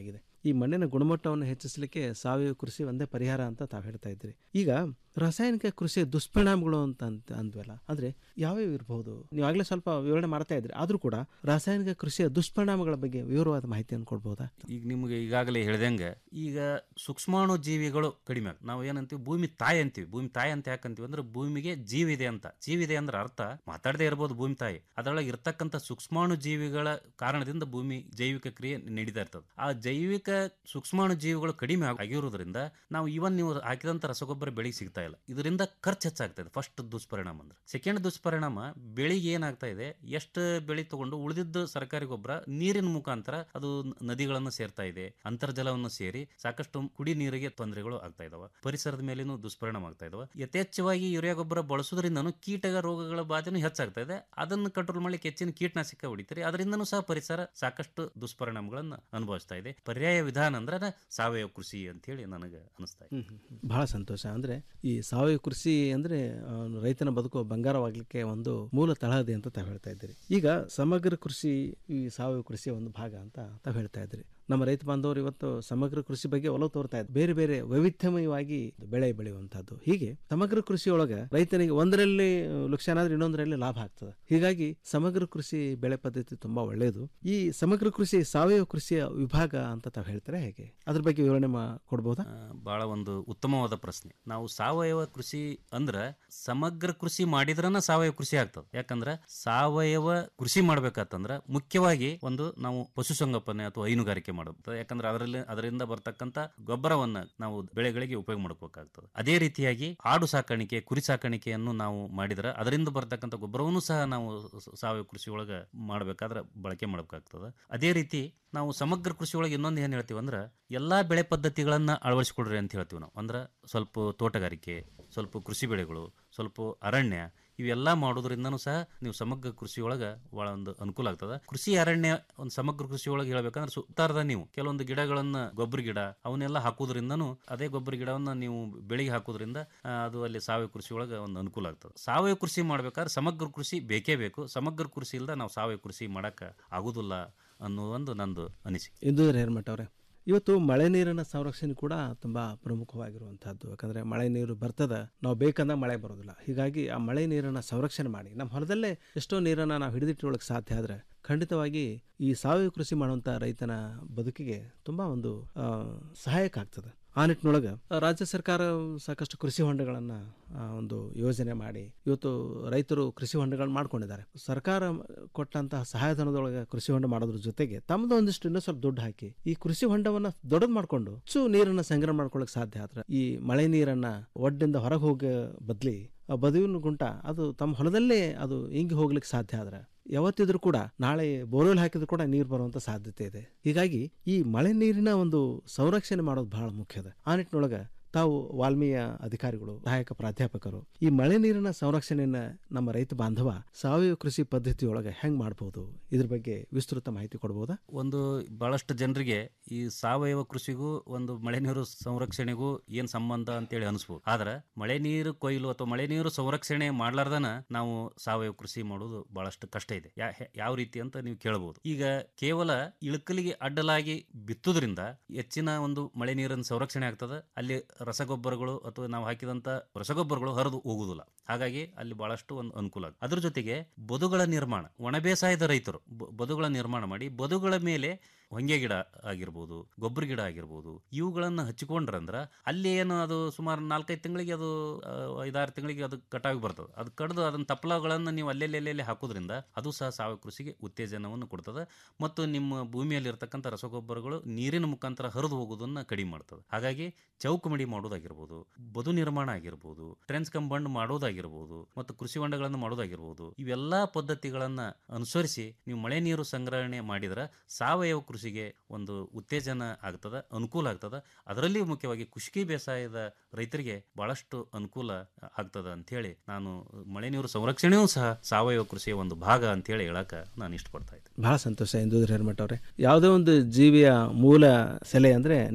ಈ ಮಣ್ಣಿನ ಗುಣಮಟ್ಟವನ್ನು ಹೆಚ್ಚಿಸಲಿಕ್ಕೆ ಸಾವಯವ ಕೃಷಿ ಒಂದೇ ಪರಿಹಾರ ಅಂತ ತಾವು ಹೇಳ್ತಾ ಇದ್ರಿ ಈಗ ರಾಸಾಯನಿಕ ಕೃಷಿಯ ದುಷ್ಪರಿಣಾಮಗಳು ಅಂತ ಅಂತ ಅಂದ್ವಲ್ಲ ಅಂದ್ರೆ ಯಾವ್ಯಾವ ಇರಬಹುದು ನೀವು ಆಗ್ಲೇ ಸ್ವಲ್ಪ ವಿವರಣೆ ಮಾಡ್ತಾ ಇದ್ರಿ ಆದ್ರೂ ಕೂಡ ರಾಸಾಯನಿಕ ಕೃಷಿಯ ದುಷ್ಪರಿಣಾಮಗಳ ಬಗ್ಗೆ ವಿವರವಾದ ಮಾಹಿತಿಯನ್ನು ಕೊಡ್ಬೋದಾ ಈಗ ನಿಮಗೆ ಈಗಾಗಲೇ ಹೇಳ್ದಂಗೆ ಈಗ ಸೂಕ್ಷ್ಮಾಣು ಜೀವಿಗಳು ಕಡಿಮೆ ಆಗ್- ನಾವು ಏನಂತೀವಿ ಭೂಮಿ ತಾಯಿ ಅಂತೀವಿ ಭೂಮಿ ತಾಯಿ ಅಂತ ಯಾಕಂತೀವಿ ಅಂದ್ರೆ ಭೂಮಿಗೆ ಜೀವಿದೆ ಅಂತ ಜೀವಿದೆ ಅಂದ್ರೆ ಅರ್ಥ ಮಾತಾಡದೇ ಇರ್ಬೋದು ಭೂಮಿ ತಾಯಿ ಅದರೊಳಗೆ ಇರ್ತಕ್ಕಂಥ ಸೂಕ್ಷ್ಮಾಣು ಜೀವಿಗಳ ಕಾರಣದಿಂದ ಭೂಮಿ ಜೈವಿಕ ಕ್ರಿಯೆ ನಡೀತಾ ಇರ್ತದೆ ಆ ಜೈವಿಕ ಸೂಕ್ಷ್ಮಾಣು ಜೀವಿಗಳು ಕಡಿಮೆ ಆಗ್- ಆಗಿರೋದ್ರಿಂದ ನಾವು ಇವನ್ ನೀವು ಹಾಕಿದಂತ ರಸಗೊಬ್ಬರ ಬೆಳೆಗೆ ಸಿಗ್ತಾ ಇಲ್ಲ ಇದರಿಂದ ಖರ್ಚು ಹೆಚ್ಚಾಗ್ತಾ ಇದೆ ಫಸ್ಟ್ ದುಷ್ಪರಿಣಾಮ ಅಂದ್ರೆ ಸೆಕೆಂಡ್ ದುಷ್ಪರಿಣಾಮ ಬೆಳಿಗ್ಗೆ ಏನಾಗ್ತಾ ಇದೆ ಎಷ್ಟು ಬೆಳೆ ತಗೊಂಡು ಉಳಿದಿದ್ದು ಸರ್ಕಾರಿ ಗೊಬ್ಬರ ನೀರಿನ ಮುಖಾಂತರ ಅದು ನ- ನದಿಗಳನ್ನು ಸೇರ್ತಾ ಇದೆ ಅಂತರ್ಜಲವನ್ನು ಸೇರಿ ಸಾಕಷ್ಟು ಕುಡಿ ನೀರಿಗೆ ತೊಂದರೆಗಳು ಆಗ್ತಾ ಇದಾವೆ ಪರಿಸರದ ಮೇಲೇನು ದುಷ್ಪರಿಣಾಮ ಆಗ್ತಾ ಇದಾವೆ ಯಥೇಚ್ಛವಾಗಿ ಯೂರಿಯಾ ಗೊಬ್ಬರ ಬಳಸೋದ್ರಿಂದನೂ ಕೀಟಗ ರೋಗಗಳ ಬಾಧೆನೂ ಹೆಚ್ಚಾಗ್ತಾ ಇದೆ ಅದನ್ನು ಕಂಟ್ರೋಲ್ ಮಾಡ್ಲಿಕ್ಕೆ ಹೆಚ್ಚಿನ ಕೀಟನಾಶಕ ಹೊಡಿತಾರೆ ಅದರಿಂದನೂ ಸಹ ಪರಿಸರ ಸಾಕಷ್ಟು ದುಷ್ಪರಿಣಾಮಗಳನ್ನು ಅನುಭವಿಸ್ತಾ ಇದೆ ಪರ್ಯಾಯ ವಿಧಾನ ಅಂದ್ರೆ ಸಾವಯವ ಕೃಷಿ ಅಂತ ಹೇಳಿ ನನಗೆ ಅನಿಸ್ತಾ ಇದೆ ಬಹಳ ಸಂತೋಷ ಅಂದ್ರೆ ಈ ಸಾವಯವ ಕೃಷಿ ಅಂದ್ರೆ ಆ, ರೈತನ ಬದುಕು ಬಂಗಾರವಾಗ್ಲಿಕ್ಕೆ ಒಂದು ಮೂಲ ತಳಹದಿ ಅಂತ ತಾವು ಹೇಳ್ತಾ ಇದ್ದೀರಿ ಈಗ ಸಮಗ್ರ ಕೃಷಿ ಈ ಸಾವಯವ ಕೃಷಿಯ ಒಂದು ಭಾಗ ಅಂತ ತಾವು ಹೇಳ್ತಾ ಇದ್ದೀರಿ ನಮ್ಮ ರೈತ ಬಾಂಧವರು ಇವತ್ತು ಸಮಗ್ರ ಕೃಷಿ ಬಗ್ಗೆ ಒಲವು ತೋರ್ತಾ ಇದ್ದಾರೆ ಬೇರೆ ಬೇರೆ ವೈವಿಧ್ಯಮಯವಾಗಿ ಬೆಳೆ ಬೆಳೆಯುವಂತಹದ್ದು ಹೀಗೆ ಸಮಗ್ರ ಕೃಷಿಯೊಳಗ ರೈತನಿಗೆ ಒಂದರಲ್ಲಿ ಲಕ್ಷಣ ಆದ್ರೆ ಇನ್ನೊಂದರಲ್ಲಿ ಲಾಭ ಆಗ್ತದೆ ಹೀಗಾಗಿ ಸಮಗ್ರ ಕೃಷಿ ಬೆಳೆ ಪದ್ಧತಿ ತುಂಬಾ ಒಳ್ಳೆಯದು ಈ ಸಮಗ್ರ ಕೃಷಿ ಸಾವಯವ ಕೃಷಿಯ ವಿಭಾಗ ಅಂತ ತಾವು ಹೇಳ್ತಾರೆ ಹೇಗೆ ಅದ್ರ ಬಗ್ಗೆ ವಿವರಣೆ ಮಾ ಕೊಡ್ಬೋದಾ ಬಹಳ ಒಂದು ಉತ್ತಮವಾದ ಪ್ರಶ್ನೆ ನಾವು ಸಾವಯವ ಕೃಷಿ ಅಂದ್ರ ಸಮಗ್ರ ಕೃಷಿ ಮಾಡಿದ್ರನ ಸಾವಯವ ಕೃಷಿ ಆಗ್ತದೆ ಯಾಕಂದ್ರ ಸಾವಯವ ಕೃಷಿ ಮಾಡ್ಬೇಕಂತಂದ್ರ ಮುಖ್ಯವಾಗಿ ಒಂದು ನಾವು ಪಶುಸಂಗೋಪನೆ ಅಥವಾ ಹೈನುಗಾರಿಕೆ ಮಾಡಬೇಕು ಯಾಕಂದ್ರೆ ಅದರಲ್ಲಿ ಅದರಿಂದ ಬರ್ತಕ್ಕಂತ ಗೊಬ್ಬರವನ್ನ ನಾವು ಬೆಳೆಗಳಿಗೆ ಉಪಯೋಗ ಮಾಡ್ಕೋಬೇಕಾಗ್ತದೆ ಅದೇ ರೀತಿಯಾಗಿ ಆಡು ಸಾಕಾಣಿಕೆ ಕುರಿ ಸಾಕಾಣಿಕೆಯನ್ನು ನಾವು ಮಾಡಿದ್ರೆ ಅದರಿಂದ ಬರ್ತಕ್ಕಂಥ ಗೊಬ್ಬರವನ್ನು ಸಹ ನಾವು ಸ- ಸಾವಯವ ಕೃಷಿ ಒಳಗ ಮಾಡ್ಬೇಕಾದ್ರೆ ಬಳಕೆ ಮಾಡ್ಬೇಕಾಗ್ತದೆ ಅದೇ ರೀತಿ ನಾವು ಸಮಗ್ರ ಕೃಷಿ ಒಳಗೆ ಇನ್ನೊಂದು ಏನ್ ಹೇಳ್ತೀವಿ ಅಂದ್ರೆ ಎಲ್ಲಾ ಬೆಳೆ ಪದ್ಧತಿಗಳನ್ನ ಅಳವಡಿಸಿಕೊಡ್ರಿ ಅಂತ ಹೇಳ್ತೀವಿ ನಾವು ಅಂದ್ರೆ ಸ್ವಲ್ಪ ತೋಟಗಾರಿಕೆ ಸ್ವಲ್ಪ ಕೃಷಿ ಬೆಳೆಗಳು ಸ್ವಲ್ಪ ಅರಣ್ಯ ಇವೆಲ್ಲ ಮಾಡೋದ್ರಿಂದನೂ ಸಹ ನೀವು ಸಮಗ್ರ ಕೃಷಿ ಒಳಗ ಬಹಳ ಒಂದು ಅನುಕೂಲ ಆಗ್ತದ ಕೃಷಿ ಅರಣ್ಯ ಒಂದು ಸಮಗ್ರ ಕೃಷಿ ಒಳಗೆ ಹೇಳ್ಬೇಕಂದ್ರೆ ಸುತ್ತಾರದ ನೀವು ಕೆಲವೊಂದು ಗಿಡಗಳನ್ನ ಗೊಬ್ಬರ ಗಿಡ ಅವನ್ನೆಲ್ಲ ಹಾಕೋದ್ರಿಂದನೂ ಅದೇ ಗೊಬ್ಬರ ಗಿಡವನ್ನ ನೀವು ಬೆಳಿಗ್ಗೆ ಹಾಕೋದ್ರಿಂದ ಆ, ಅದು ಅಲ್ಲಿ ಸಾವಯವ ಕೃಷಿ ಒಳಗೆ ಒಂದು ಅನುಕೂಲ ಆಗ್ತದೆ ಸಾವಯವ ಕೃಷಿ ಮಾಡ್ಬೇಕಾದ್ರೆ ಸಮಗ್ರ ಕೃಷಿ ಬೇಕೇ ಬೇಕು ಸಮಗ್ರ ಕೃಷಿ ಇಲ್ಲದ ನಾವು ಸಾವಯವ ಕೃಷಿ ಮಾಡಕ ಆಗುದಿಲ್ಲ ಅನ್ನೋ ಒಂದು ನಂದು ಅನಿಸಿಕೆ ಇಂದು ಹೇರ್ಮಠ ಅವರೇ ಇವತ್ತು ಮಳೆ ನೀರಿನ ಸಂರಕ್ಷಣೆ ಕೂಡ ತುಂಬಾ ಪ್ರಮುಖವಾಗಿರುವಂತಹದ್ದು ಯಾಕಂದ್ರೆ ಮಳೆ ನೀರು ಬರ್ತದ ನಾವು ಬೇಕಂದಾಗ ಮಳೆ ಬರೋದಿಲ್ಲ ಹೀಗಾಗಿ ಆ ಮಳೆ ನೀರನ್ನ ಸಂರಕ್ಷಣೆ ಮಾಡಿ ನಮ್ಮ ಹೊಲದಲ್ಲೇ ಎಷ್ಟೋ ನೀರನ್ನ ನಾವು ಹಿಡಿದಿಟ್ಟುಕೊಳ್ಳಕ್ಕೆ ಸಾಧ್ಯ ಆದ್ರೆ ಖಂಡಿತವಾಗಿ ಈ ಸಾವಯವ ಕೃಷಿ ಮಾಡುವಂತ ರೈತನ ಬದುಕಿಗೆ ತುಂಬಾ ಒಂದು ಆ, ಸಹಾಯಕ ಆಗ್ತದೆ ಆ ನಿಟ್ಟಿನೊಳಗೆ ರಾಜ್ಯ ಸರ್ಕಾರ ಸಾಕಷ್ಟು ಕೃಷಿ ಹೊಂಡಗಳನ್ನ ಆ, ಒಂದು ಯೋಜನೆ ಮಾಡಿ ಇವತ್ತು ರೈತರು ಕೃಷಿ ಹೊಂಡಗಳನ್ನ ಮಾಡ್ಕೊಂಡಿದ್ದಾರೆ ಸರ್ಕಾರ ಕೊಟ್ಟಂತಹ ಸಹಾಯಧನದೊಳಗೆ ಕೃಷಿ ಹೊಂಡ ಮಾಡೋದ್ರ ಜೊತೆಗೆ ತಮ್ಮದು ಒಂದಿಷ್ಟು ಇನ್ನೂ ಸ್ವಲ್ಪ ದುಡ್ಡು ಹಾಕಿ ಈ ಕೃಷಿ ಹೊಂಡವನ್ನ ದೊಡ್ಡದು ಮಾಡ್ಕೊಂಡು ಹೆಚ್ಚು ನೀರನ್ನ ಸಂಗ್ರಹ ಮಾಡ್ಕೊಳ್ಳಕ್ ಸಾಧ್ಯ ಆದ್ರೆ ಈ ಮಳೆ ನೀರನ್ನ ಒಡ್ಡಿಂದ ಹೊರಗೆ ಹೋಗೋ ಬದ್ಲಿ ಆ ಬದುವಿನ ಗುಂಟ ಅದು ತಮ್ಮ ಹೊಲದಲ್ಲೇ ಅದು ಹಿಂಗಿ ಹೋಗ್ಲಿಕ್ಕೆ ಸಾಧ್ಯ ಆದ್ರೆ ಯಾವತ್ತಿದ್ರೂ ಕೂಡ ನಾಳೆ ಬೋರ್ವೆಲ್ ಹಾಕಿದ್ರು ಕೂಡ ನೀರು ಬರುವಂತ ಸಾಧ್ಯತೆ ಇದೆ ಹೀಗಾಗಿ ಈ ಮಳೆ ನೀರಿನ ಒಂದು ಸಂರಕ್ಷಣೆ ಮಾಡೋದು ಬಹಳ ಮುಖ್ಯದ ಆ ನಿಟ್ಟಿನೊಳಗ ತಾವು ವಾಲ್ಮೀಯ ಅಧಿಕಾರಿಗಳು ಸಹಾಯಕ ಪ್ರಾಧ್ಯಾಪಕರು ಈ ಮಳೆ ನೀರಿನ ಸಂರಕ್ಷಣೆಯನ್ನ ನಮ್ಮ ರೈತ ಬಾಂಧವ ಸಾವಯವ ಕೃಷಿ ಪದ್ಧತಿಯೊಳಗೆ ಹೆಂಗ್ ಮಾಡಬಹುದು ಇದ್ರ ಬಗ್ಗೆ ವಿಸ್ತೃತ ಮಾಹಿತಿ ಕೊಡಬಹುದಾ ಒಂದು ಬಹಳಷ್ಟು ಜನರಿಗೆ ಈ ಸಾವಯವ ಕೃಷಿಗೂ ಒಂದು ಮಳೆ ನೀರು ಸಂರಕ್ಷಣೆಗೂ ಏನ್ ಸಂಬಂಧ ಅಂತೇಳಿ ಅನಿಸ್ಬೋದು ಆದ್ರೆ ಮಳೆ ನೀರು ಕೊಯ್ಲು ಅಥವಾ ಮಳೆ ನೀರು ಸಂರಕ್ಷಣೆ ಮಾಡ್ಲಾರ್ದನ ನಾವು ಸಾವಯವ ಕೃಷಿ ಮಾಡೋದು ಬಹಳಷ್ಟು ಕಷ್ಟ ಇದೆ ಯಾ- ಹೆ- ಯಾವ ರೀತಿ ಅಂತ ನೀವು ಕೇಳಬಹುದು ಈಗ ಕೇವಲ ಇಳಕಲಿಗೆ ಅಡ್ಡಲಾಗಿ ಬಿತ್ತುದ್ರಿಂದ ಹೆಚ್ಚಿನ ಒಂದು ಮಳೆ ನೀರಿನ ಸಂರಕ್ಷಣೆ ಆಗ್ತದೆ ಅಲ್ಲಿ ರಸಗೊಬ್ಬರಗಳು ಅಥವಾ ನಾವು ಹಾಕಿದಂತ ರಸಗೊಬ್ಬರಗಳು ಹರಿದು ಹೋಗುದಿಲ್ಲ ಹಾಗಾಗಿ ಅಲ್ಲಿ ಬಹಳಷ್ಟು ಒಂದು ಅನುಕೂಲ ಆಗುತ್ತೆ ಅದ್ರ ಜೊತೆಗೆ ಬದುಗಳ ನಿರ್ಮಾಣ ಒಣ ಬೇಸಾಯದ ರೈತರು ಬ- ಬದುಗಳ ನಿರ್ಮಾಣ ಮಾಡಿ ಬದುಗಳ ಮೇಲೆ ಹೊಂಗೆ ಗಿಡ ಆಗಿರ್ಬೋದು ಗೊಬ್ಬರ ಗಿಡ ಆಗಿರ್ಬೋದು ಇವುಗಳನ್ನ ಹಚ್ಚಿಕೊಂಡ್ರಂದ್ರ ಅಲ್ಲಿ ಏನು ಅದು ಸುಮಾರು ನಾಲ್ಕೈದು ತಿಂಗಳಿಗೆ ಅದು ಆ, ಐದಾರು ತಿಂಗಳಿಗೆ ಅದು ಕಟಾವಿ ಬರ್ತದೆ ಅದು ಕಡ್ದು ಅದನ್ನ ತಪ್ಪಲಗಳನ್ನು ನೀವು ಅಲ್ಲೆಲ್ಲಿ ಅಲ್ಲೆಲ್ಲಿ ಹಾಕೋದ್ರಿಂದ ಅದು ಸಹ ಸಾವಯವ ಕೃಷಿಗೆ ಉತ್ತೇಜನವನ್ನು ಕೊಡ್ತದೆ ಮತ್ತು ನಿಮ್ಮ ಭೂಮಿಯಲ್ಲಿ ಇರ್ತಕ್ಕಂಥ ರಸಗೊಬ್ಬರಗಳು ನೀರಿನ ಮುಖಾಂತರ ಹರಿದು ಹೋಗೋದನ್ನ ಕಡಿಮೆ ಮಾಡ್ತದೆ ಹಾಗಾಗಿ ಚೌಕಮಡಿ ಮಾಡೋದಾಗಿರ್ಬೋದು ಬದು ನಿರ್ಮಾಣ ಆಗಿರ್ಬೋದು ಟ್ರೆನ್ಸ್ ಕಂಬಂಡ್ ಮಾಡೋದಾಗಿರ್ಬೋದು ಮತ್ತು ಕೃಷಿ ಹೊಂಡಗಳನ್ನು ಮಾಡೋದಾಗಿರ್ಬೋದು ಇವೆಲ್ಲಾ ಪದ್ಧತಿಗಳನ್ನ ಅನುಸರಿಸಿ ನೀವು ಮಳೆ ನೀರು ಸಂಗ್ರಹಣೆ ಮಾಡಿದ್ರೆ ಸಾವಯವ ಕೃಷಿಗೆ ಒಂದು ಉತ್ತೇಜನ ಆಗ್ತದ ಅನುಕೂಲ ಆಗ್ತದ ಅದರಲ್ಲಿ ಮುಖ್ಯವಾಗಿ ಕುಷ್ಕಿ ಬೇಸಾಯದ ರೈತರಿಗೆ ಬಹಳಷ್ಟು ಅನುಕೂಲ ಆಗ್ತದ ಅಂತೇಳಿ ನಾನು ಮಳೆ ನೀರು ಸಂರಕ್ಷಣೆಯೂ ಸಹ ಸಾವಯವ ಕೃಷಿಯ ಒಂದು ಭಾಗ ಅಂತೇಳಿ ಹೇಳಕ ನಾನು ಇಷ್ಟಪಡ್ತಾ ಇದ್ದೆ ಬಹಳ ಸಂತೋಷ ಇಂದೂದ್ರ ಹಿರಮಠ ಅವರೇ ಯಾವುದೇ ಒಂದು ಜೀವಿಯ ಮೂಲ ಸೆಲೆ ಅಂದ್ರೆ ನೀರು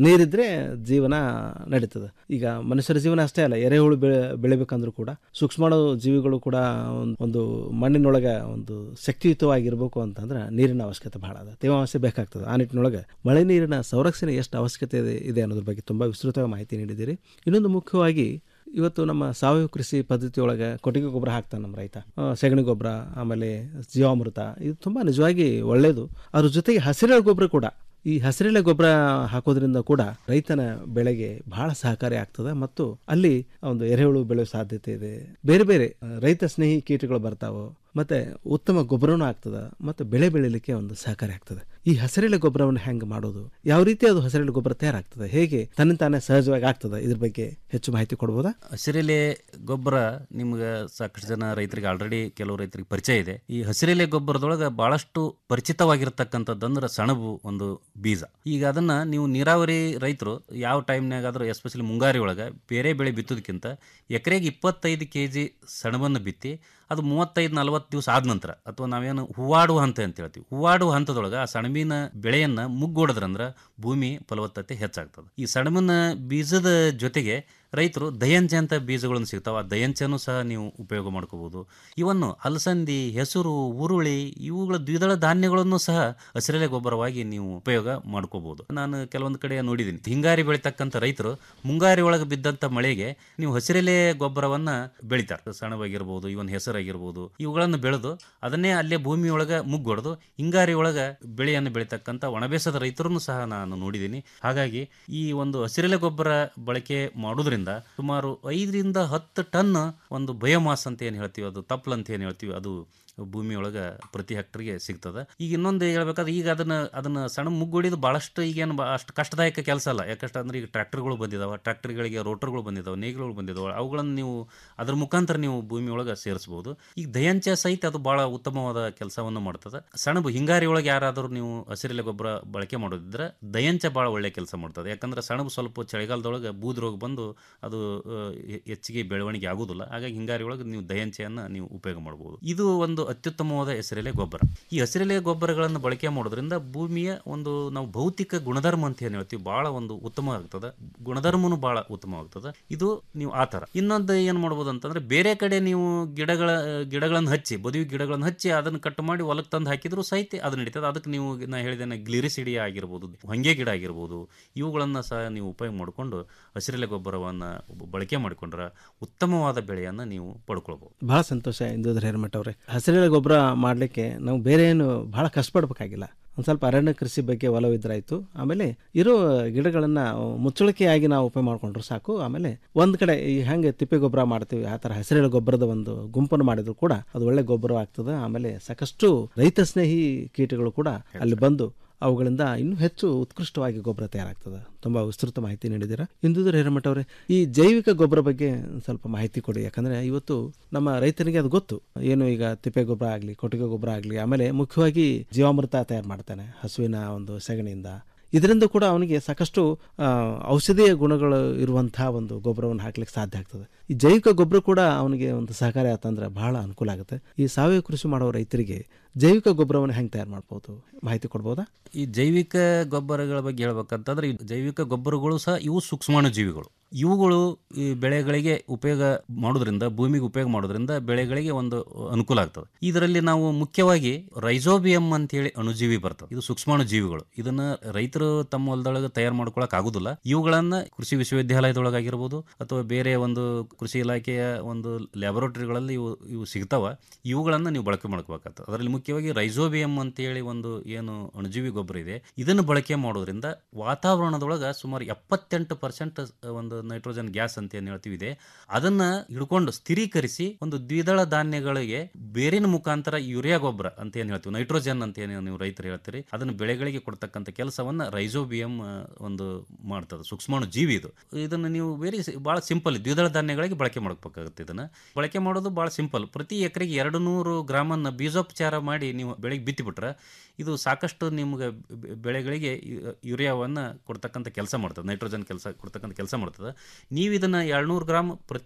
ನೀರಿದ್ರೆ ಜೀವನ ನಡೀತದೆ ಈಗ ಮನುಷ್ಯರ ಜೀವನ ಅಷ್ಟೇ ಅಲ್ಲ ಎರೆಹುಳು ಬೆಳೆ ಬೆಳಿಬೇಕಂದ್ರೂ ಕೂಡ ಸೂಕ್ಷ್ಮಾಣು ಜೀವಿಗಳು ಕೂಡ ಒಂದ್- ಒಂದು ಮಣ್ಣಿನೊಳಗೆ ಒಂದು ಶಕ್ತಿಯುತವಾಗಿರ್ಬೇಕು ಅಂತಂದ್ರೆ ನೀರಿನ ಅವಶ್ಯಕತೆ ಬಹಳ ಅದ ತೇವಾಂಶ ಬೇಕಾಗ್ತದೆ ಆ ನಿಟ್ಟಿನೊಳಗೆ ಮಳೆ ನೀರಿನ ಸಂರಕ್ಷಣೆ ಎಷ್ಟು ಅವಶ್ಯಕತೆ ಇದೆ ಇದೆ ಅನ್ನೋದ್ರ ಬಗ್ಗೆ ತುಂಬ ವಿಸ್ತೃತವಾಗಿ ಮಾಹಿತಿ ನೀಡಿದ್ದೀರಿ ಇನ್ನೊಂದು ಮುಖ್ಯವಾಗಿ ಇವತ್ತು ನಮ್ಮ ಸಾವಯವ ಕೃಷಿ ಪದ್ಧತಿಯೊಳಗೆ ಕೊಟ್ಟಿಗೆ ಗೊಬ್ಬರ ಹಾಕ್ತಾನೆ ನಮ್ಮ ರೈತ ಆ, ಸಗಣಿ ಗೊಬ್ಬರ ಆಮೇಲೆ ಜೀವಾಮೃತ ಇದು ತುಂಬ ನಿಜವಾಗಿ ಒಳ್ಳೆಯದು ಅದ್ರ ಜೊತೆಗೆ ಹಸಿರೆಳೆ ಗೊಬ್ಬರ ಕೂಡ ಈ ಹಸಿರೆಲೆ ಗೊಬ್ಬರ ಹಾಕೋದ್ರಿಂದ ಕೂಡ ರೈತನ ಬೆಳೆಗೆ ಬಹಳ ಸಹಕಾರಿ ಆಗ್ತದೆ ಮತ್ತು ಅಲ್ಲಿ ಒಂದು ಎರೆಹುಳು ಬೆಳೆಯೋ ಸಾಧ್ಯತೆ ಇದೆ ಬೇರೆ ಬೇರೆ ಆ, ರೈತ ಸ್ನೇಹಿ ಕೀಟಗಳು ಬರ್ತಾವೋ ಮತ್ತೆ ಉತ್ತಮ ಗೊಬ್ಬರನೂ ಆಗ್ತದೆ ಮತ್ತು ಬೆಳೆ ಬೆಳಿಲಿಕ್ಕೆ ಒಂದು ಸಹಕಾರಿ ಆಗ್ತದೆ ಈ ಹಸಿರೆಲೆ ಗೊಬ್ಬರವನ್ನು ಹೆಂಗೆ ಮಾಡೋದು ಯಾವ ರೀತಿ ಅದು ಹಸಿರೆಲೆ ಗೊಬ್ಬರ ತಯಾರಾಗ್ತದೆ ಹೇಗೆ ತನ್ನಿಂತಾನೇ ಸಹಜವಾಗಿ ಆಗ್ತದೆ ಇದ್ರ ಬಗ್ಗೆ ಹೆಚ್ಚು ಮಾಹಿತಿ ಕೊಡ್ಬೋದಾ ಹಸಿರೆಲೆ ಗೊಬ್ಬರ ನಿಮ್ಗೆ ಸಾಕಷ್ಟು ಜನ ರೈತರಿಗೆ ಆಲ್ರೆಡಿ ಕೆಲವು ರೈತರಿಗೆ ಪರಿಚಯ ಇದೆ ಈ ಹಸಿರೆಲೆ ಗೊಬ್ಬರದೊಳಗೆ ಬಹಳಷ್ಟು ಪರಿಚಿತವಾಗಿರ್ತಕ್ಕಂಥದ್ದು ಅಂದ್ರೆ ಸಣಬು ಒಂದು ಬೀಜ ಈಗ ಅದನ್ನ ನೀವು ನೀರಾವರಿ ರೈತರು ಯಾವ ಟೈಮ್ನಾಗಾದ್ರೂ ಎಸ್ಪೆಷಲಿ ಮುಂಗಾರಿ ಒಳಗೆ ಬೇರೆ ಬೆಳೆ ಬಿತ್ತೋದಕ್ಕಿಂತ ಎಕರೆಗೆ ಇಪ್ಪತ್ತೈದು ಕೆ ಜಿ ಸಣಬನ್ನು ಬಿತ್ತಿ ಅದು ಮೂವತ್ತೈದು ನಲವತ್ತು ದಿವಸ ಆದ ನಂತರ ಅಥವಾ ನಾವೇನು ಹೂವಾಡುವ ಹಂತ ಅಂತ ಹೇಳ್ತೀವಿ ಹೂವಾಡುವ ಹಂತದೊಳಗೆ ಆ ಸಣಬಿನ ಬೆಳೆಯನ್ನ ಮುಗ್ಗೊಡದ್ರಂದ್ರೆ ಭೂಮಿ ಫಲವತ್ತತೆ ಹೆಚ್ಚಾಗ್ತದೆ ಈ ಸಣಬಿನ ಬೀಜದ ಜೊತೆಗೆ ರೈತರು ದಯಂಚ ಅಂತ ಬೀಜಗಳನ್ನು ಸಿಗ್ತಾವ ಆ ದಯಂಚನೂ ಸಹ ನೀವು ಉಪಯೋಗ ಮಾಡ್ಕೋಬಹುದು ಇವನ್ನು ಅಲಸಂದಿ ಹೆಸರು ಉರುಳಿ ಇವುಗಳ ದ್ವಿದಳ ಧಾನ್ಯಗಳನ್ನು ಸಹ ಹಸಿರೆಲೆ ಗೊಬ್ಬರವಾಗಿ ನೀವು ಉಪಯೋಗ ಮಾಡ್ಕೋಬಹುದು ನಾನು ಕೆಲವೊಂದು ಕಡೆ ನೋಡಿದ್ದೀನಿ ಹಿಂಗಾರಿ ಬೆಳಿತಕ್ಕಂಥ ರೈತರು ಮುಂಗಾರಿ ಒಳಗೆ ಬಿದ್ದಂಥ ಮಳೆಗೆ ನೀವು ಹಸಿರೆಲೆ ಗೊಬ್ಬರವನ್ನ ಬೆಳಿತಾರೆ ಸಣವಾಗಿರ್ಬೋದು ಇವನ್ ಹೆಸರಾಗಿರ್ಬೋದು ಇವುಗಳನ್ನು ಬೆಳೆದು ಅದನ್ನೇ ಅಲ್ಲೇ ಭೂಮಿಯೊಳಗೆ ಮುಗ್ಗೊಡ್ದು ಹಿಂಗಾರಿ ಒಳಗೆ ಬೆಳೆಯನ್ನು ಬೆಳಿತಕ್ಕಂಥ ಒಣಬೇಸದ ರೈತರನ್ನು ಸಹ ನಾನು ನೋಡಿದ್ದೀನಿ ಹಾಗಾಗಿ ಈ ಒಂದು ಹಸಿರೆಲೆ ಗೊಬ್ಬರ ಬಳಕೆ ಮಾಡೋದ್ರಿಂದ ಸುಮಾರು ಐದರಿಂದ ಹತ್ತು ಟನ್ ಒಂದು ಬಯೋಮಾಸ್ ಅಂತ ಏನು ಹೇಳ್ತೀವಿ ಅದು ತಪ್ಪಲ್ ಅಂತ ಏನು ಹೇಳ್ತೀವಿ ಅದು ಭೂಮಿಯೊಳಗೆ ಪ್ರತಿ ಹೆಕ್ಟರ್ಗೆ ಸಿಗ್ತದೆ ಈಗ ಇನ್ನೊಂದು ಹೇಳ್ಬೇಕಾದ್ರೆ ಈಗ ಅದನ್ನ ಅದನ್ನ ಸಣ್ಣ ಮುಗ್ಗೊಡಿದು ಭಾಳಷ್ಟು ಈಗೇನು ಬಾ- ಅಷ್ಟು ಕಷ್ಟದಾಯಕ ಕೆಲಸ ಅಲ್ಲ ಯಾಕಂದ್ರೆ ಈಗ ಟ್ರ್ಯಾಕ್ಟರ್ಗಳು ಬಂದಿದಾವೆ ಟ್ರ್ಯಾಕ್ಟರ್ಗಳಿಗೆ ರೋಟರ್ಗಳು ಬಂದಿದಾವೆ ನೇಗಿಲುಗಳು ಬಂದಿದಾವೆ ಅವುಗಳನ್ನು ನೀವು ಅದ್ರ ಮುಖಾಂತರ ನೀವು ಭೂಮಿಯೊಳಗೆ ಸೇರಿಸ್ಬೋದು ಈಗ ದಯಂಚ ಸಹಿತ ಅದು ಭಾಳ ಉತ್ತಮವಾದ ಕೆಲಸವನ್ನು ಮಾಡ್ತದೆ ಸಣಬು ಹಿಂಗಾರಿ ಒಳಗೆ ಯಾರಾದರೂ ನೀವು ಹಸಿರೆಲೆ ಗೊಬ್ಬರ ಬಳಕೆ ಮಾಡೋದಿದ್ರೆ ದಯಂಚ ಭಾಳ ಒಳ್ಳೆ ಕೆಲಸ ಮಾಡ್ತದೆ ಯಾಕಂದ್ರೆ ಸಣಬು ಸ್ವಲ್ಪ ಚಳಿಗಾಲದೊಳಗೆ ಬೂದ್ ರೋಗ ಬಂದು ಅದು ಆ, ಹೆ- ಹೆಚ್ಚಿಗೆ ಬೆಳವಣಿಗೆ ಆಗೋದಿಲ್ಲ ಹಾಗಾಗಿ ಹಿಂಗಾರಿ ಒಳಗೆ ನೀವು ದಯಂಚೆಯನ್ನು ನೀವು ಉಪಯೋಗ ಮಾಡ್ಬೋದು ಇದು ಒಂದು ಅತ್ಯುತ್ತಮವಾದ ಹಸಿರೆಲೆ ಗೊಬ್ಬರ ಈ ಹಸಿರೆಲೆ ಗೊಬ್ಬರಗಳನ್ನು ಬಳಕೆ ಮಾಡೋದ್ರಿಂದ ಭೂಮಿಯ ಒಂದು ನಾವು ಭೌತಿಕ ಗುಣಧರ್ಮ ಅಂತ ಏನು ಹೇಳ್ತೀವಿ ಭಾಳ ಒಂದು ಉತ್ತಮ ಆಗ್ತದೆ ಗುಣಧರ್ಮನು ಭಾಳ ಉತ್ತಮವಾಗ್ತದೆ ಇದು ನೀವು ಆ ಥರ ಇನ್ನೊಂದು ಏನು ಮಾಡ್ಬೋದು ಅಂತಂದ್ರೆ ಬೇರೆ ಕಡೆ ನೀವು ಗಿಡಗಳ ಗಿಡಗಳನ್ನು ಹಚ್ಚಿ ಬದುವಿ ಗಿಡಗಳನ್ನು ಹಚ್ಚಿ ಅದನ್ನು ಕಟ್ ಮಾಡಿ ಹೊಲಕ್ಕೆ ತಂದು ಹಾಕಿದ್ರು ಸಹಿತ ಅದು ನಡೀತದೆ ಅದಕ್ಕೆ ನೀವು ನಾ ಹೇಳಿದ್ದೇನೆ ಗ್ಲಿರಿಸಿಡಿ ಆಗಿರ್ಬೋದು ಹೊಂಗೆ ಗಿಡ ಆಗಿರ್ಬೋದು ಇವುಗಳನ್ನು ಸಹ ನೀವು ಉಪಯೋಗ ಮಾಡಿಕೊಂಡು ಹಸಿರೆಲೆ ಗೊಬ್ಬರವನ್ನು ಬಳಕೆ ಮಾಡಿಕೊಂಡ್ರೆ ಉತ್ತಮವಾದ ಬೆಳೆಯನ್ನು ನೀವು ಪಡ್ಕೊಳ್ಬೋದು ಬಹಳ ಸಂತೋಷ ಇಂದೂದ್ರ ಹಿರಮಠ ಅವರೇ ಹಸಿರೆಲೆ ಗೊಬ್ಬರ ಮಾಡಲಿಕ್ಕೆ ನಾವು ಬೇರೆ ಏನು ಬಹಳ ಕಷ್ಟಪಡ್ಬೇಕಾಗಿಲ್ಲ ಒಂದು ಸ್ವಲ್ಪ ಅರಣ್ಯ ಕೃಷಿ ಬಗ್ಗೆ ಒಲವಿದ್ರಾಯ್ತು ಆಮೇಲೆ ಇರೋ ಗಿಡಗಳನ್ನು ಮುಚ್ಚಳಿಕೆಯಾಗಿ ನಾವು ಉಪಯೋಗ ಮಾಡ್ಕೊಂಡ್ರು ಸಾಕು ಆಮೇಲೆ ಒಂದು ಕಡೆ ಈ ಹೆಂಗೆ ತಿಪ್ಪೆ ಗೊಬ್ಬರ ಮಾಡ್ತೀವಿ ಆ ಥರ ಹಸಿರೆಲೆ ಗೊಬ್ಬರದ ಒಂದು ಗುಂಪನ್ನು ಮಾಡಿದ್ರು ಕೂಡ ಅದು ಒಳ್ಳೆ ಗೊಬ್ಬರ ಆಗ್ತದೆ ಆಮೇಲೆ ಸಾಕಷ್ಟು ರೈತ ಸ್ನೇಹಿ ಕೀಟಗಳು ಕೂಡ ಅಲ್ಲಿ ಬಂದು ಅವುಗಳಿಂದ ಇನ್ನೂ ಹೆಚ್ಚು ಉತ್ಕೃಷ್ಟವಾಗಿ ಗೊಬ್ಬರ ತಯಾರಾಗ್ತದೆ ತುಂಬ ವಿಸ್ತೃತ ಮಾಹಿತಿ ನೀಡಿದ್ದೀರಾ ಇಂದುದ್ರ ಹಿರಮಠ ಅವರೇ ಈ ಜೈವಿಕ ಗೊಬ್ಬರ ಬಗ್ಗೆ ಸ್ವಲ್ಪ ಮಾಹಿತಿ ಕೊಡಿ ಯಾಕಂದರೆ ಇವತ್ತು ನಮ್ಮ ರೈತರಿಗೆ ಅದು ಗೊತ್ತು ಏನು ಈಗ ತಿಪ್ಪೆ ಗೊಬ್ಬರ ಆಗಲಿ ಕೊಟ್ಟಿಗೆ ಗೊಬ್ಬರ ಆಗಲಿ ಆಮೇಲೆ ಮುಖ್ಯವಾಗಿ ಜೀವಾಮೃತ ತಯಾರು ಮಾಡ್ತಾನೆ ಹಸುವಿನ ಒಂದು ಸಗಣಿಯಿಂದ ಇದರಿಂದ ಕೂಡ ಅವನಿಗೆ ಸಾಕಷ್ಟು ಆ, ಔಷಧೀಯ ಗುಣಗಳು ಇರುವಂತಹ ಒಂದು ಗೊಬ್ಬರವನ್ನು ಹಾಕ್ಲಿಕ್ಕೆ ಸಾಧ್ಯ ಆಗ್ತದೆ ಈ ಜೈವಿಕ ಗೊಬ್ಬರ ಕೂಡ ಅವನಿಗೆ ಒಂದು ಸಹಕಾರಿ ಆತಂದ್ರೆ ಬಹಳ ಅನುಕೂಲ ಆಗುತ್ತೆ ಈ ಸಾವಯವ ಕೃಷಿ ಮಾಡೋ ರೈತರಿಗೆ ಜೈವಿಕ ಗೊಬ್ಬರವನ್ನು ಹೆಂಗೆ ತಯಾರು ಮಾಡ್ಬೋದು ಮಾಹಿತಿ ಕೊಡ್ಬೋದಾ ಈ ಜೈವಿಕ ಗೊಬ್ಬರಗಳ ಬಗ್ಗೆ ಹೇಳ್ಬೇಕಂತಂದ್ರೆ ಈ ಜೈವಿಕ ಗೊಬ್ಬರಗಳು ಸಹ ಇವು ಸೂಕ್ಷ್ಮಾಣು ಜೀವಿಗಳು ಇವುಗಳು ಈ ಬೆಳೆಗಳಿಗೆ ಉಪಯೋಗ ಮಾಡೋದ್ರಿಂದ ಭೂಮಿಗೆ ಉಪಯೋಗ ಮಾಡೋದ್ರಿಂದ ಬೆಳೆಗಳಿಗೆ ಒಂದು ಅನುಕೂಲ ಆಗ್ತದೆ ಇದರಲ್ಲಿ ನಾವು ಮುಖ್ಯವಾಗಿ ರೈಸೋಬಿಯಂ ಅಂತ ಹೇಳಿ ಅಣುಜೀವಿ ಬರ್ತದೆ ಇದು ಸೂಕ್ಷ್ಮಾಣು ಜೀವಿಗಳು ಇದನ್ನ ರೈತರು ತಮ್ಮ ಹೊಲದೊಳಗೆ ತಯಾರು ಮಾಡ್ಕೊಳಕ್ ಆಗುದಿಲ್ಲ ಇವುಗಳನ್ನ ಕೃಷಿ ವಿಶ್ವವಿದ್ಯಾಲಯದೊಳಗಾಗಿರ್ಬೋದು ಅಥವಾ ಬೇರೆ ಒಂದು ಕೃಷಿ ಇಲಾಖೆಯ ಒಂದು ಲ್ಯಾಬೊರೇಟರಿಗಳಲ್ಲಿ ಇವು ಇವು ಸಿಗ್ತಾವ ಇವುಗಳನ್ನ ನೀವು ಬಳಕೆ ಮಾಡ್ಕೋಬೇಕಾಗ್ತದೆ ಅದರಲ್ಲಿ ಮುಖ್ಯವಾಗಿ ರೈಸೋಬಿಯಂ ಅಂತ ಹೇಳಿ ಒಂದು ಏನು ಅಣುಜೀವಿ ಗೊಬ್ಬರ ಇದೆ ಇದನ್ನು ಬಳಕೆ ಮಾಡೋದ್ರಿಂದ ವಾತಾವರಣದೊಳಗೆ ಸುಮಾರು ಎಪ್ಪತ್ತೆಂಟು ಪರ್ಸೆಂಟ್ ಒಂದು ನೈಟ್ರೋಜನ್ ಗ್ಯಾಸ್ ಅಂತ ಏನು ಹೇಳ್ತೀವಿ ಇದೆ ಅದನ್ನ ಹಿಡ್ಕೊಂಡು ಸ್ಥಿರೀಕರಿಸಿ ಒಂದು ದ್ವಿದಳ ಧಾನ್ಯಗಳಿಗೆ ಬೇರಿನ ಮುಖಾಂತರ ಯೂರಿಯಾ ಗೊಬ್ಬರ ಅಂತ ಏನು ಹೇಳ್ತೀವಿ ನೈಟ್ರೋಜನ್ ಅಂತ ಏನು ನೀವು ರೈತರು ಹೇಳ್ತೀರಿ ಅದನ್ನು ಬೆಳೆಗಳಿಗೆ ಕೊಡ್ತಕ್ಕಂಥ ಕೆಲಸವನ್ನ ರೈಸೋಬಿಯಂ ಆ, ಒಂದು ಮಾಡ್ತದೆ ಸೂಕ್ಷ್ಮಾಣು ಜೀವಿ ಇದು ಇದನ್ನು ನೀವು ವೆರಿ ಭಾಳ ಸಿಂಪಲ್ ದ್ವಿದಳ ಧಾನ್ಯಗಳಿಗೆ ಬಳಕೆ ಮಾಡಬೇಕಾಗುತ್ತೆ ಇದನ್ನ ಬಳಕೆ ಮಾಡೋದು ಭಾಳ ಸಿಂಪಲ್ ಪ್ರತಿ ಎಕರೆಗೆ ಎರಡು ನೂರು ಗ್ರಾಮನ್ನ ಬೀಜೋಪಚಾರ ಮಾಡಿ ನೀವು ಬೆಳೆಗೆ ಬಿತ್ತಿಬಿಟ್ರೆ ಇದು ಸಾಕಷ್ಟು ನಿಮ್ಗೆ ಬೆ- ಬೆಳೆಗಳಿಗೆ ಯು- ಯೂರಿಯಾವನ್ನು ಕೊಡ್ತಕ್ಕಂಥ ಕೆಲಸ ಮಾಡ್ತದೆ ನೈಟ್ರೋಜನ್ ಕೆಲಸ ಕೊಡ್ತಕ್ಕಂಥ ಕೆಲಸ ಮಾಡ್ತದೆ ನೀವು ಇದನ್ನು ಎರಡುನೂರು ಗ್ರಾಮ್ ಪ್ರತಿ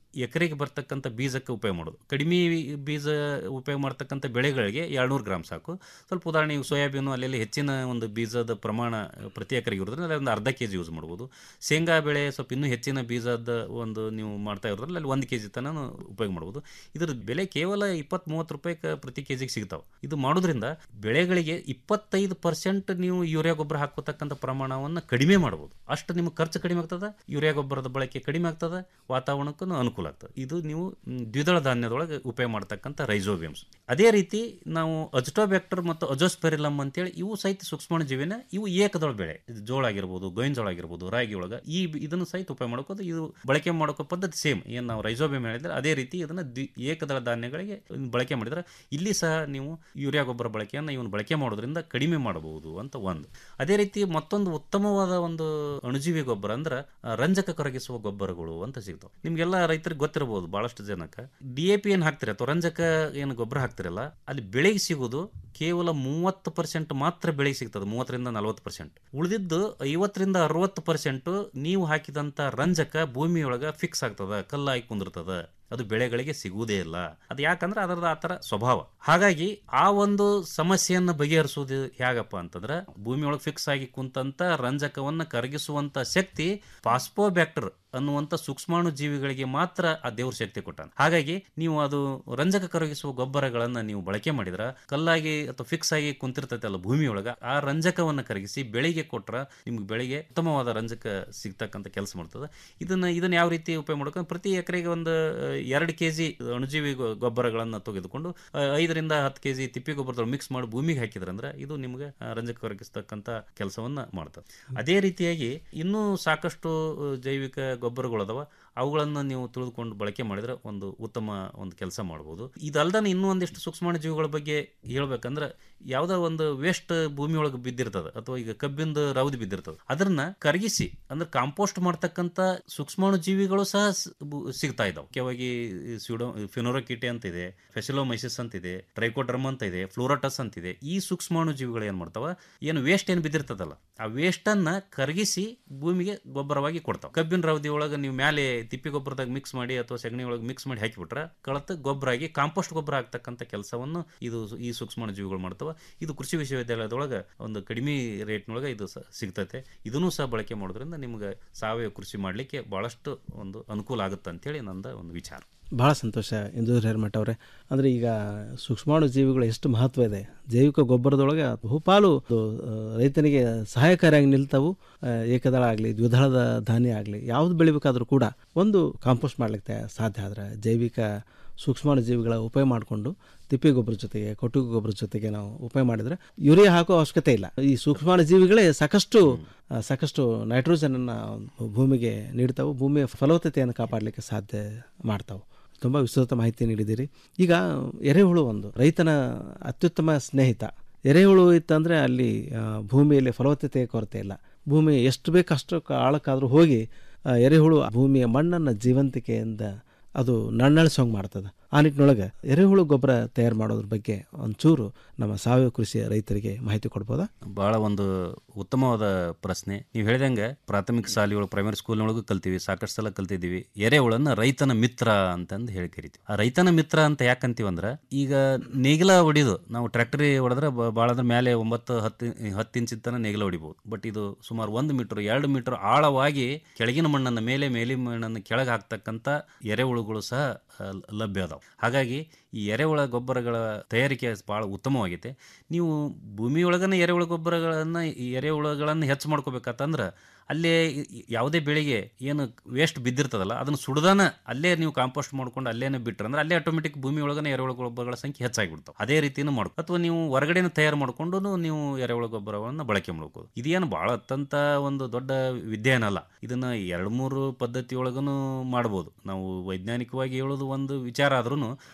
ಎಕರೆಗೆ ಬರ್ತಕ್ಕಂಥ ಬೀಜಕ್ಕೆ ಉಪಯೋಗ ಮಾಡೋದು ಕಡಿಮೆ ಬೀಜ ಉಪಯೋಗ ಮಾಡ್ತಕ್ಕಂಥ ಬೆಳೆಗಳಿಗೆ ಎರಡ್ನೂರು ಗ್ರಾಮ್ ಸಾಕು ಸ್ವಲ್ಪ ಉದಾಹರಣೆ ಈಗ ಸೋಯಾಬೀನು ಅಲ್ಲೆಲ್ಲಿ ಹೆಚ್ಚಿನ ಒಂದು ಬೀಜದ ಪ್ರಮಾಣ ಪ್ರತಿ ಎಕರೆಗೆ ಇರೋದ್ರಿಂದ ಅಲ್ಲಿ ಒಂದು ಅರ್ಧ ಕೆ ಜಿ ಯೂಸ್ ಮಾಡ್ಬೋದು ಶೇಂಗಾ ಬೆಳೆ ಸ್ವಲ್ಪ ಇನ್ನೂ ಹೆಚ್ಚಿನ ಬೀಜದ ಒಂದು ನೀವು ಮಾಡ್ತಾ ಇರೋದ್ರಲ್ಲಿ ಅಲ್ಲಿ ಒಂದು ಕೆ ಜಿ ತನಕ ಉಪಯೋಗ ಮಾಡ್ಬೋದು ಇದ್ರ ಬೆಲೆ ಕೇವಲ ಇಪ್ಪತ್ತ್ ಮೂವತ್ತು ರೂಪಾಯಿ ಪ್ರತಿ ಕೆ ಜಿಗೆ ಸಿಗ್ತಾವೆ ಇದು ಮಾಡೋದ್ರಿಂದ ಬೆಳೆಗಳಿಗೆ ಇಪ್ಪತ್ತೈದು ಪರ್ಸೆಂಟ್ ನೀವು ಯೂರಿಯಾ ಗೊಬ್ಬರ ಹಾಕೋತಕ್ಕಂಥ ಪ್ರಮಾಣವನ್ನು ಕಡಿಮೆ ಮಾಡ್ಬೋದು ಅಷ್ಟು ನಿಮ್ಗೆ ಖರ್ಚು ಕಡಿಮೆ ಆಗ್ತದೆ ಯೂರಿಯಾ ಗೊಬ್ಬರದ ಬಳಕೆ ಕಡಿಮೆ ಆಗ್ತದೆ ವಾತಾವರಣಕ್ಕೂ ಅನುಕೂಲ ಆಗ್ತದೆ ಇದು ನೀವು ಮ್, ದ್ವಿದಳ ಧಾನ್ಯದೊಳಗೆ ಉಪಯೋಗ ಮಾಡ್ತಕ್ಕಂಥ ರೈಸೋಬಿಯಮ್ಸ್ ಅದೇ ರೀತಿ ನಾವು ಅಜ್ಟೋಬ್ಯಾಕ್ಟರ್ ಮತ್ತು ಅಜೋಸ್ಪೆರಿಲಮ್ ಅಂತೇಳಿ ಇವು ಸಹಿತ ಸೂಕ್ಷ್ಮಾಣು ಜೀವಿನ ಇವು ಏಕದಳ ಬೆಳೆ ಇದು ಜೋಳ ಆಗಿರ್ಬೋದು ಗೋವಿನ ಜೋಳ ಆಗಿರ್ಬೋದು ರಾಗಿ ಒಳಗೆ ಈ ಇದನ್ನು ಸಹಿತ ಉಪಯೋಗ ಮಾಡ್ಕೋದು ಇದು ಬಳಕೆ ಮಾಡೋಕೋ ಪದ್ಧತಿ ಸೇಮ್ ಏನು ನಾವು ರೈಸೋಬಿಯಮ್ ಹೇಳಿದ್ರೆ ಅದೇ ರೀತಿ ಇದನ್ನು ದ್ವಿ ಏಕದಳ ಧಾನ್ಯಗಳಿಗೆ ಬಳಕೆ ಮಾಡಿದ್ರೆ ಇಲ್ಲಿ ಸಹ ನೀವು ಯೂರಿಯಾ ಗೊಬ್ಬರ ಬಳಕೆಯನ್ನು ಇವನು ಬಳಕೆ ಮಾಡೋದ್ರಿಂದ ಕಡಿಮೆ ಮಾಡಬಹುದು ಅಂತ ಒಂದು ಅದೇ ರೀತಿ ಮತ್ತೊಂದು ಉತ್ತಮವಾದ ಒಂದು ಅಣುಜೀವಿ ಗೊಬ್ಬರ ಅಂದ್ರೆ ಆ, ರಂಜಕ ಕರಗಿಸುವ ಗೊಬ್ಬರಗಳು ಅಂತ ಸಿಗ್ತಾವೆ ನಿಮ್ಗೆಲ್ಲ ರೈತರಿಗೆ ಗೊತ್ತಿರಬಹುದು ಬಹಳಷ್ಟು ಜನಕ್ಕೆ ಡಿ ಎ ಪಿ ಏನು ಹಾಕ್ತಿರಿ ಅಥವಾ ರಂಜಕ ಏನು ಗೊಬ್ಬರ ಹಾಕ್ತಿರಲ್ಲ ಅಲ್ಲಿ ಬೆಳೆಗೆ ಸಿಗೋದು ಕೇವಲ ಮೂವತ್ತು ಪರ್ಸೆಂಟ್ ಮಾತ್ರ ಬೆಳೆಗೆ ಸಿಗ್ತದೆ ಮೂವತ್ತರಿಂದ ನಲವತ್ತು ಪರ್ಸೆಂಟ್ ಉಳಿದಿದ್ದು ಐವತ್ತರಿಂದ ಅರವತ್ತು ಪರ್ಸೆಂಟ್ ನೀವು ಹಾಕಿದಂಥ ರಂಜಕ ಭೂಮಿಯೊಳಗೆ ಫಿಕ್ಸ್ ಆಗ್ತದ ಕಲ್ಲಾಗಿ ಕುಂದಿರ್ತದ ಅದು ಬೆಳೆಗಳಿಗೆ ಸಿಗುವುದೇ ಇಲ್ಲ ಅದು ಯಾಕಂದ್ರೆ ಅದರದ ಆ ಥರ ಸ್ವಭಾವ ಹಾಗಾಗಿ ಆ ಒಂದು ಸಮಸ್ಯೆಯನ್ನು ಬಗೆಹರಿಸುವುದು ಹೇಗಪ್ಪ ಅಂತಂದ್ರೆ ಭೂಮಿಯೊಳಗೆ ಫಿಕ್ಸ್ ಆಗಿ ಕುಂತಂತ ರಂಜಕವನ್ನು ಕರಗಿಸುವಂತ ಶಕ್ತಿ ಪಾಸ್ಪೋಬ್ಯಾಕ್ಟರ್ ಅನ್ನುವಂಥ ಸೂಕ್ಷ್ಮಾಣು ಜೀವಿಗಳಿಗೆ ಮಾತ್ರ ಆ ದೇವ್ರ ಶಕ್ತಿ ಕೊಟ್ಟಾನ ಹಾಗಾಗಿ ನೀವು ಅದು ರಂಜಕ ಕರಗಿಸುವ ಗೊಬ್ಬರಗಳನ್ನು ನೀವು ಬಳಕೆ ಮಾಡಿದ್ರ ಕಲ್ಲಾಗಿ ಅಥವಾ ಫಿಕ್ಸ್ ಆಗಿ ಕುಂತಿರ್ತೈತಲ್ಲ ಭೂಮಿಯೊಳಗ ಆ ರಂಜಕವನ್ನು ಕರಗಿಸಿ ಬೆಳೆಗೆ ಕೊಟ್ರ ನಿಮ್ಗೆ ಬೆಳೆಗೆ ಉತ್ತಮವಾದ ರಂಜಕ ಸಿಗ್ತಕ್ಕಂಥ ಕೆಲಸ ಮಾಡ್ತದೆ ಇದನ್ನ ಇದನ್ನ ಯಾವ ರೀತಿ ಉಪಯೋಗ ಮಾಡ್ಕೊಂಡು ಪ್ರತಿ ಎಕರೆಗೆ ಒಂದು ಎರಡು ಕೆ ಜಿ ಅಣುಜೀವಿ ಗೊ- ಗೊಬ್ಬರಗಳನ್ನು ತೆಗೆದುಕೊಂಡು ಆ, ಐದರಿಂದ ಹತ್ತು ಕೆ ಜಿ ತಿಪ್ಪಿ ಗೊಬ್ಬರದೊಳಗೆ ಮಿಕ್ಸ್ ಮಾಡಿ ಭೂಮಿಗೆ ಹಾಕಿದ್ರಂದ್ರೆ ಇದು ನಿಮಗೆ ಆ, ರಂಜಕ ಕರಗಿಸ್ತಕ್ಕಂಥ ಕೆಲಸವನ್ನ ಮಾಡ್ತದೆ ಅದೇ ರೀತಿಯಾಗಿ ಇನ್ನೂ ಸಾಕಷ್ಟು ಆ, ಜೈವಿಕ ಗೊಬ್ಬರಗಳದಾವ ಅವುಗಳನ್ನು ನೀವು ತಿಳಿದುಕೊಂಡು ಬಳಕೆ ಮಾಡಿದ್ರೆ ಒಂದು ಉತ್ತಮ ಒಂದು ಕೆಲಸ ಮಾಡ್ಬೋದು ಇದಲ್ದನೆ ಇನ್ನೂ ಒಂದಿಷ್ಟು ಸೂಕ್ಷ್ಮಾಣು ಜೀವಿಗಳ ಬಗ್ಗೆ ಹೇಳ್ಬೇಕಂದ್ರೆ ಯಾವುದೋ ಒಂದು ವೇಸ್ಟ್ ಭೂಮಿ ಒಳಗೆ ಬಿದ್ದಿರ್ತದೆ ಅಥವಾ ಈಗ ಕಬ್ಬಿಂದ ರೌದಿ ಬಿದ್ದಿರ್ತದೆ ಅದನ್ನ ಕರಗಿಸಿ ಅಂದ್ರೆ ಕಾಂಪೋಸ್ಟ್ ಮಾಡ್ತಕ್ಕಂಥ ಸೂಕ್ಷ್ಮಾಣು ಜೀವಿಗಳು ಸಹ ಸ್- ಬು- ಸಿಗ್ತಾ ಇದಾವೆ ಮುಖ್ಯವಾಗಿ ಸ್ಯೂಡೋ ಫಿನೋರಕಿಟೆ ಅಂತ ಇದೆ ಫೆಸಿಲೋಮೈಸಿಸ್ ಅಂತ ಇದೆ ಟ್ರೈಕೋಡ್ರಮ್ ಅಂತ ಇದೆ ಫ್ಲೋರಟಸ್ ಅಂತ ಇದೆ ಈ ಸೂಕ್ಷ್ಮಾಣು ಜೀವಿಗಳು ಏನ್ ಮಾಡ್ತಾವ ಏನು ವೇಸ್ಟ್ ಏನು ಬಿದ್ದಿರ್ತದಲ್ಲ ಆ ವೇಸ್ಟ್ ಅನ್ನ ಕರಗಿಸಿ ಭೂಮಿಗೆ ಗೊಬ್ಬರವಾಗಿ ಕೊಡ್ತಾವ ಕಬ್ಬಿನ ರವದಿ ಒಳಗೆ ನೀವು ಮೇಲೆ ತಿಪ್ಪಿ ಗೊಬ್ಬರದಾಗ ಮಿಕ್ಸ್ ಮಾಡಿ ಅಥವಾ ಸಗಣಿ ಒಳಗೆ ಮಿಕ್ಸ್ ಮಾಡಿ ಹಾಕಿಬಿಟ್ರೆ ಕಳತ ಗೊಬ್ಬರ ಆಗಿ ಕಾಂಪೋಸ್ಟ್ ಗೊಬ್ಬರ ಆಗ್ತಕ್ಕಂಥ ಕೆಲಸವನ್ನು ಇದು ಈ ಸೂಕ್ಷ್ಮಾಣು ಜೀವಿಗಳು ಮಾಡ್ತಾವ ಇದು ಕೃಷಿ ವಿಶ್ವವಿದ್ಯಾಲಯದೊಳಗೆ ಒಂದು ಕಡಿಮೆ ರೇಟ್ನೊಳಗೆ ಇದು ಸ- ಸಿಗ್ತೈತೆ ಇದನ್ನು ಸಹ ಬಳಕೆ ಮಾಡೋದ್ರಿಂದ ನಿಮ್ಗೆ ಸಾವಯವ ಕೃಷಿ ಮಾಡಲಿಕ್ಕೆ ಬಹಳಷ್ಟು ಒಂದು ಅನುಕೂಲ ಆಗುತ್ತೆ ಅಂತೇಳಿ ನಂದ ಒಂದು ವಿಚಾರ ಭಾಳ ಸಂತೋಷ ಇಂದು ಹಿರೇಮಠ ಅವರೇ ಅಂದರೆ ಈಗ ಸೂಕ್ಷ್ಮಾಣು ಜೀವಿಗಳು ಎಷ್ಟು ಮಹತ್ವ ಇದೆ ಜೈವಿಕ ಗೊಬ್ಬರದೊಳಗೆ ಬಹುಪಾಲು ಅದು, ಆ, ರೈತನಿಗೆ ಸಹಾಯಕಾರಿಯಾಗಿ ನಿಲ್ತಾವು ಆ, ಏಕದಳ ಆಗಲಿ ದ್ವಿದಳದ ಧಾನ್ಯ ಆಗಲಿ ಯಾವ್ದು ಬೆಳಿಬೇಕಾದ್ರೂ ಕೂಡ ಒಂದು ಕಾಂಪೋಸ್ಟ್ ಮಾಡಲಿಕ್ಕೆ ಸಾಧ್ಯ ಆದ್ರೆ ಜೈವಿಕ ಸೂಕ್ಷ್ಮಾಣು ಜೀವಿಗಳ ಉಪಯೋಗ ಮಾಡಿಕೊಂಡು ತಿಪ್ಪೆ ಗೊಬ್ಬರ ಜೊತೆಗೆ ಕೊಟ್ಟಿಗೆ ಗೊಬ್ಬರ ಜೊತೆಗೆ ನಾವು ಉಪಯೋಗ ಮಾಡಿದರೆ ಯೂರಿಯಾ ಹಾಕೋ ಅವಶ್ಯಕತೆ ಇಲ್ಲ ಈ ಸೂಕ್ಷ್ಮಾಣು ಜೀವಿಗಳೇ ಸಾಕಷ್ಟು ಆ, ಸಾಕಷ್ಟು ನೈಟ್ರೋಜನನ್ನು ಭೂಮಿಗೆ ನೀಡ್ತಾವೆ ಭೂಮಿಯ ಫಲವತ್ತತೆಯನ್ನು ಕಾಪಾಡಲಿಕ್ಕೆ ಸಾಧ್ಯ ಮಾಡ್ತಾವೆ ತುಂಬ ವಿಸ್ತೃತ ಮಾಹಿತಿ ನೀಡಿದ್ದೀರಿ ಈಗ ಎರೆಹುಳು ಒಂದು ರೈತನ ಅತ್ಯುತ್ತಮ ಸ್ನೇಹಿತ ಎರೆಹುಳು ಇತ್ತಂದರೆ ಅಲ್ಲಿ ಆ, ಭೂಮಿಯಲ್ಲಿ ಫಲವತ್ತತೆಯ ಕೊರತೆ ಇಲ್ಲ ಭೂಮಿ ಎಷ್ಟು ಬೇಕಷ್ಟು ಆಳಕ್ಕಾದರೂ ಹೋಗಿ ಆ, ಎರೆಹುಳು ಭೂಮಿಯ ಮಣ್ಣನ್ನು ಜೀವಂತಿಕೆಯಿಂದ ಅದು ನನ್ನಳಿಸೋಂಗೆ ಮಾಡ್ತದೆ ಆ ನಿಟ್ಟಿನೊಳಗೆ ಎರೆಹುಳು ಗೊಬ್ಬರ ತಯಾರು ಮಾಡೋದ್ರ ಬಗ್ಗೆ ಒಂಚೂರು ನಮ್ಮ ಸಾವಯವ ಕೃಷಿಯ ರೈತರಿಗೆ ಮಾಹಿತಿ ಕೊಡ್ಬೋದಾ ಬಹಳ ಒಂದು ಉತ್ತಮವಾದ ಪ್ರಶ್ನೆ ನೀವು ಹೇಳ್ದಂಗೆ ಪ್ರಾಥಮಿಕ ಶಾಲೆಗಳು ಪ್ರೈಮರಿ ಸ್ಕೂಲ್ನೊಳಗೂ ಕಲ್ತೀವಿ ಸಾಕಷ್ಟು ಸಲ ಕಲ್ತಿದ್ದೀವಿ ಎರೆಹುಳನ್ನ ರೈತನ ಮಿತ್ರ ಅಂತಂದು ಹೇಳಿ ಕರಿತೀವಿ ಆ ರೈತನ ಮಿತ್ರ ಅಂತ ಯಾಕಂತೀವಿ ಅಂದ್ರೆ ಈಗ ನೇಗಿಲ ಹೊಡಿದು ನಾವು ಟ್ರ್ಯಾಕ್ಟರಿ ಹೊಡೆದ್ರೆ ಬ- ಭಾಳ ಅಂದ್ರೆ ಮೇಲೆ ಒಂಬತ್ತು ಹತ್ತು ಹತ್ತು ಇಂಚಿನ ತನಕ ನೇಗಿಲ ಹೊಡಿಬೋದು ಬಟ್ ಇದು ಸುಮಾರು ಒಂದು ಮೀಟರ್ ಎರಡು ಮೀಟರ್ ಆಳವಾಗಿ ಕೆಳಗಿನ ಮಣ್ಣನ್ನು ಮೇಲೆ ಮೇಲಿನ ಮಣ್ಣನ್ನು ಕೆಳಗೆ ಹಾಕ್ತಕ್ಕಂಥ ಎರೆಹುಳುಗಳು ಸಹ ಆ, ಲಭ್ಯ ಅದಾವೆ ಹಾಗಾಗಿ ಈ ಎರೆಹುಳ ಗೊಬ್ಬರಗಳ ತಯಾರಿಕೆ ಭಾಳ ಉತ್ತಮವಾಗೈತೆ ನೀವು ಭೂಮಿಯೊಳಗನೆ ಎರೆಹುಳ ಗೊಬ್ಬರಗಳನ್ನು ಈ ಎರೆಹುಳಗಳನ್ನು ಹೆಚ್ಚು ಮಾಡ್ಕೋಬೇಕಂತಂದ್ರೆ ಅಲ್ಲೇ ಈ- ಈ ಯಾವುದೇ ಬೆಳೆಗೆ ಏನು ವೇಸ್ಟ್ ಬಿದ್ದಿರ್ತದಲ್ಲ ಅದನ್ನು ಸುಡ್ದಾನ ಅಲ್ಲೇ ನೀವು ಕಾಂಪೋಸ್ಟ್ ಮಾಡ್ಕೊಂಡು ಅಲ್ಲೇನೆ ಬಿಟ್ರೆ ಅಂದ್ರೆ ಅಲ್ಲೇ ಆಟೋಮೆಟಿಕ್ ಭೂಮಿ ಒಳಗನೆ ಎರೆಹುಳ ಗೊಬ್ಬರಗಳ ಸಂಖ್ಯೆ ಹೆಚ್ಚಾಗಿಬಿಡ್ತಾವೆ ಅದೇ ರೀತಿನೂ ಮಾಡ್ಕೊ ಅಥವಾ ನೀವು ಹೊರಗಡೆನ ತಯಾರು ಮಾಡ್ಕೊಂಡು ನೀವು ಎರೆಹುಳ ಗೊಬ್ಬರವನ್ನು ಬಳಕೆ ಮಾಡ್ಬೋದು ಇದೇನು ಭಾಳ ಅತ್ಯಂತ ಒಂದು ದೊಡ್ಡ ವಿದ್ಯೆ ಏನಲ್ಲ ಇದನ್ನ ಎರಡು ಮೂರು ಪದ್ಧತಿಯೊಳಗೂ ಮಾಡ್ಬೋದು ನಾವು ವೈಜ್ಞಾನಿಕವಾಗಿ ಹೇಳೋದು ಒಂದು ವಿಚಾರ ಆದ್ರೂ ಭಾಳಷ್ಟು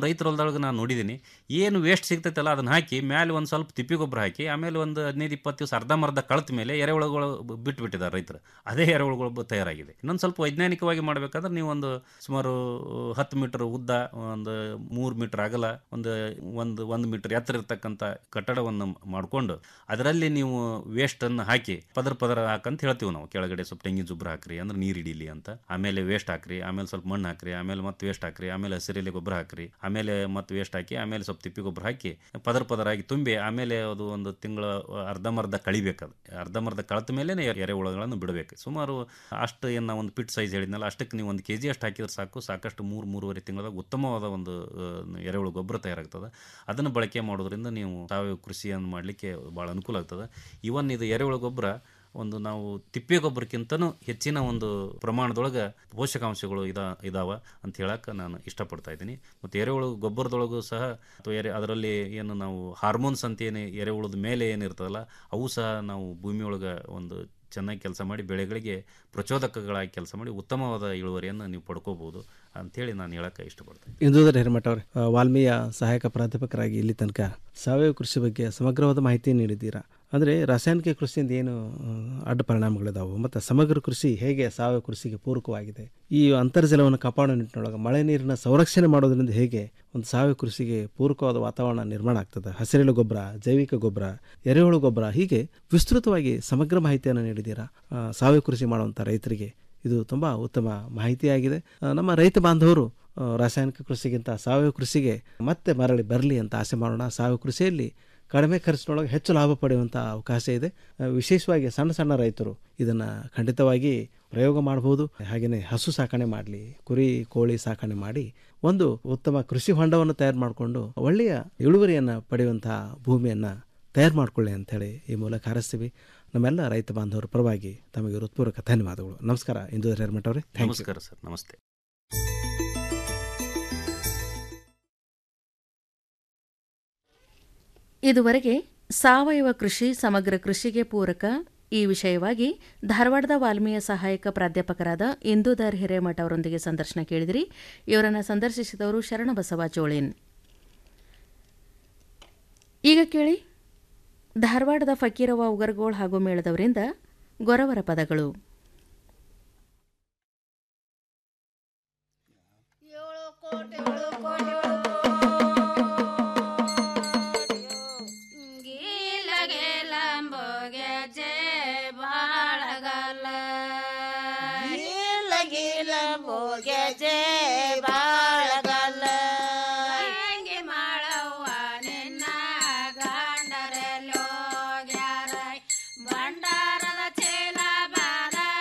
ರೈತರ ಹೊಲದೊಳಗೆ ನಾನು ನೋಡಿದ್ದೀನಿ ಏನು ವೇಸ್ಟ್ ಸಿಗ್ತೈತಲ್ಲ ಅದನ್ನ ಹಾಕಿ ಮೇಲೆ ಒಂದು ಸ್ವಲ್ಪ ತಿಪ್ಪಿ ಗೊಬ್ಬರ ಹಾಕಿ ಆಮೇಲೆ ಒಂದು ಹದಿನೈದು ಇಪ್ಪತ್ತು ದಿವಸ ಅರ್ಧಂಬರ್ಧ ಕಳೆತ ಮೇಲೆ ಎರೆಹುಳುಗಳು ಬಿಟ್ಬಿಟ್ಟಿದ್ದಾರೆ ರೈತರು ಅದೇ ಎರೆಹುಳುಗಳು ತಯಾರಾಗಿದೆ ಇನ್ನೊಂದು ಸ್ವಲ್ಪ ವೈಜ್ಞಾನಿಕವಾಗಿ ಮಾಡಬೇಕಾದ್ರೆ ನೀವು ಒಂದು ಸುಮಾರು ಹತ್ತು ಮೀಟರ್ ಉದ್ದ ಒಂದು ಮೂರು ಮೀಟರ್ ಅಗಲ ಒಂದು ಒಂದು ಒಂದು ಮೀಟರ್ ಎತ್ತರ ಇರ್ತಕ್ಕಂಥ ಕಟ್ಟಡವನ್ನು ಮಾಡಿಕೊಂಡು ಅದರಲ್ಲಿ ನೀವು ವೇಸ್ಟನ್ನು ಹಾಕಿ ಪದರ ಪದರ ಹಾಕಂತ ಹೇಳ್ತೀವಿ ನಾವು ಕೆಳಗಡೆ ಸ್ವಲ್ಪ ತೆಂಗಿನ ಗೊಬ್ಬರ ಹಾಕ್ರಿ ಅಂದ್ರೆ ನೀರು ಹಿಡೀಲಿ ಅಂತ ಆಮೇಲೆ ವೇಸ್ಟ್ ಹಾಕ್ರಿ ಆಮೇಲೆ ಸ್ವಲ್ಪ ಮಣ್ಣು ಹಾಕ್ರಿ ಆಮೇಲೆ ಮತ್ತೆ ವೇಸ್ಟ್ ಹಾಕ್ರಿ ಆಮೇಲೆ ಹಸಿರೆಲೆ ಗೊಬ್ಬರ ಹಾಕ್ರಿ ಆಮೇಲೆ ಮತ್ತೆ ವೇಸ್ಟ್ ಹಾಕಿ ಆಮೇಲೆ ಸ್ವಲ್ಪ ತಿಪ್ಪಿ ಗೊಬ್ಬರ ಹಾಕಿ ಪದರ ಪದರಾಗಿ ತುಂಬಿ ಆಮೇಲೆ ಅದು ಒಂದು ತಿಂಗಳ ಅರ್ಧಂಬರ್ಧ ಕಳಿಬೇಕದು ಅರ್ಧಂಬರ್ಧ ಕಳೆತ ಮೇಲೆ ಎರೆಹುಳುಗಳನ್ನು ಬಿಡಬೇಕು ಸುಮಾರು ಅಷ್ಟು ಏನು ನಾವು ಒಂದು ಪಿಟ್ ಸೈಜ್ ಹೇಳಿದ್ನಲ್ಲ ಅಷ್ಟಕ್ಕೆ ನೀವು ಒಂದು ಕೆ ಜಿ ಅಷ್ಟು ಹಾಕಿದ್ರೆ ಸಾಕು ಸಾಕಷ್ಟು ಮೂರು ಮೂರುವರೆ ತಿಂಗಳದಾಗ ಉತ್ತಮವಾದ ಒಂದು ಆ, ಎರೆಹುಳು ಗೊಬ್ಬರ ತಯಾರಾಗ್ತದೆ ಅದನ್ನು ಬಳಕೆ ಮಾಡೋದ್ರಿಂದ ನೀವು ಸಾವಯವ ಕೃಷಿಯನ್ನು ಮಾಡಲಿಕ್ಕೆ ಭಾಳ ಅನುಕೂಲ ಆಗ್ತದೆ ಇವನ್ ಇದು ಎರೆಹುಳು ಗೊಬ್ಬರ ಒಂದು ನಾವು ತಿಪ್ಪೆ ಗೊಬ್ಬರಕ್ಕಿಂತನೂ ಹೆಚ್ಚಿನ ಒಂದು ಪ್ರಮಾಣದೊಳಗೆ ಪೋಷಕಾಂಶಗಳು ಇದ ಇದಾವ ಅಂತ ಹೇಳಕ್ಕೆ ನಾನು ಇಷ್ಟಪಡ್ತಾ ಇದ್ದೀನಿ ಮತ್ತು ಎರೆಹುಳು ಗೊಬ್ಬರದೊಳಗೂ ಸಹ ಅಥವಾ ಎರೆ ಅದರಲ್ಲಿ ಏನು ನಾವು ಹಾರ್ಮೋನ್ಸ್ ಅಂತ ಏನು ಎರೆಹುಳದ ಮೇಲೆ ಏನಿರ್ತದಲ್ಲ ಅವು ಸಹ ನಾವು ಭೂಮಿಯೊಳಗೆ ಒಂದು ಚೆನ್ನಾಗಿ ಕೆಲಸ ಮಾಡಿ ಬೆಳೆಗಳಿಗೆ ಪ್ರಚೋದಕಗಳಾಗಿ ಕೆಲಸ ಮಾಡಿ ಉತ್ತಮವಾದ ಇಳುವರಿಯನ್ನು ನೀವು ಪಡ್ಕೋಬೋದು ಅಂಥೇಳಿ ನಾನು ಹೇಳಕ್ಕೆ ಇಷ್ಟಪಡ್ತೀನಿ ಇಂದೂಧರ್ ಹಿರಮಠ ಅವರೇ ಆ, ವಾಲ್ಮೀಯ ಸಹಾಯಕ ಪ್ರಾಧ್ಯಾಪಕರಾಗಿ ಇಲ್ಲಿ ತನಕ ಸಾವಯವ ಕೃಷಿ ಬಗ್ಗೆ ಸಮಗ್ರವಾದ ಮಾಹಿತಿ ನೀಡಿದ್ದೀರಾ ಅಂದರೆ ರಾಸಾಯನಿಕ ಕೃಷಿಯಿಂದ ಏನು ಆ, ಅಡ್ಡ ಪರಿಣಾಮಗಳಿದಾವೆ ಮತ್ತು ಸಮಗ್ರ ಕೃಷಿ ಹೇಗೆ ಸಾವಯವ ಕೃಷಿಗೆ ಪೂರಕವಾಗಿದೆ ಈ ಅಂತರ್ಜಲವನ್ನು ಕಾಪಾಡೋ ನಿಟ್ಟಿನೊಳಗೆ ಮಳೆ ನೀರಿನ ಸಂರಕ್ಷಣೆ ಮಾಡೋದ್ರಿಂದ ಹೇಗೆ ಒಂದು ಸಾವಯವ ಕೃಷಿಗೆ ಪೂರಕವಾದ ವಾತಾವರಣ ನಿರ್ಮಾಣ ಆಗ್ತದೆ ಹಸಿರೆಲೆ ಗೊಬ್ಬರ ಜೈವಿಕ ಗೊಬ್ಬರ ಎರೆಹುಳು ಗೊಬ್ಬರ ಹೀಗೆ ವಿಸ್ತೃತವಾಗಿ ಸಮಗ್ರ ಮಾಹಿತಿಯನ್ನು ನೀಡಿದ್ದೀರಾ ಆ, ಸಾವಯವ ಕೃಷಿ ಮಾಡುವಂಥ ರೈತರಿಗೆ ಇದು ತುಂಬ ಉತ್ತಮ ಮಾಹಿತಿಯಾಗಿದೆ ಆ, ನಮ್ಮ ರೈತ ಬಾಂಧವರು ಆ, ರಾಸಾಯನಿಕ ಕೃಷಿಗಿಂತ ಸಾವಯವ ಕೃಷಿಗೆ ಮತ್ತೆ ಮರಳಿ ಬರಲಿ ಅಂತ ಆಸೆ ಮಾಡೋಣ ಸಾವಯವ ಕೃಷಿಯಲ್ಲಿ ಕಡಿಮೆ ಖರ್ಚಿನೊಳಗೆ ಹೆಚ್ಚು ಲಾಭ ಪಡೆಯುವಂಥ ಅವಕಾಶ ಇದೆ ಆ, ವಿಶೇಷವಾಗಿ ಸಣ್ಣ ಸಣ್ಣ ರೈತರು ಇದನ್ನು ಖಂಡಿತವಾಗಿ ಪ್ರಯೋಗ ಮಾಡ್ಬೋದು ಹಾಗೆಯೇ ಹಸು ಸಾಕಣೆ ಮಾಡಲಿ ಕುರಿ ಕೋಳಿ ಸಾಕಣೆ ಮಾಡಿ ಒಂದು ಉತ್ತಮ ಕೃಷಿ ಹೊಂಡವನ್ನು ತಯಾರು ಮಾಡಿಕೊಂಡು ಒಳ್ಳೆಯ ಇಳುವರಿಯನ್ನು ಪಡೆಯುವಂಥ ಭೂಮಿಯನ್ನು ತಯಾರು ಮಾಡಿಕೊಳ್ಳಿ ಅಂಥೇಳಿ ಈ ಮೂಲಕ ಹಾರೈಸ್ತೀವಿ ನಮ್ಮೆಲ್ಲ ರೈತ ಬಾಂಧವರ ಪರವಾಗಿ ತಮಗೆ ಹೃತ್ಪೂರ್ವಕ ಧನ್ಯವಾದಗಳು ನಮಸ್ಕಾರ ಇಂದು ಹಿರೇಮಠ ಅವರೇ ಥ್ಯಾಂಕ್ ಯು ನಮಸ್ಕಾರ ಸರ್ ನಮಸ್ತೆ ಇದುವರೆಗೆ ಸಾವಯವ ಕೃಷಿ ಸಮಗ್ರ ಕೃಷಿಗೆ ಪೂರಕ ಈ ವಿಷಯವಾಗಿ ಧಾರವಾಡದ ವಾಲ್ಮೀಯ ಸಹಾಯಕ ಪ್ರಾಧ್ಯಾಪಕರಾದ ಇಂದೂಧರ್ ಹಿರೇಮಠ ಅವರೊಂದಿಗೆ ಸಂದರ್ಶನ ಕೇಳಿದಿರಿ ಇವರನ್ನು ಸಂದರ್ಶಿಸಿದವರು ಶರಣಬಸವ ಚೋಳಿನ್ ಈಗ ಕೇಳಿ ಧಾರವಾಡದ ಫಕೀರವ ಉಗರ್ಗೋಳ್ ಹಾಗೂ ಮೇಳದವರಿಂದ ಗೊರವರ ಪದಗಳು ಹಂಗೆ ಮಾಡವ್ವ ನಿನ್ನ ಗಂಡರೆಲ್ಲೋ ಗ್ಯಾರ ಭಂಡಾರದ ಚೀಲ ಬಾದ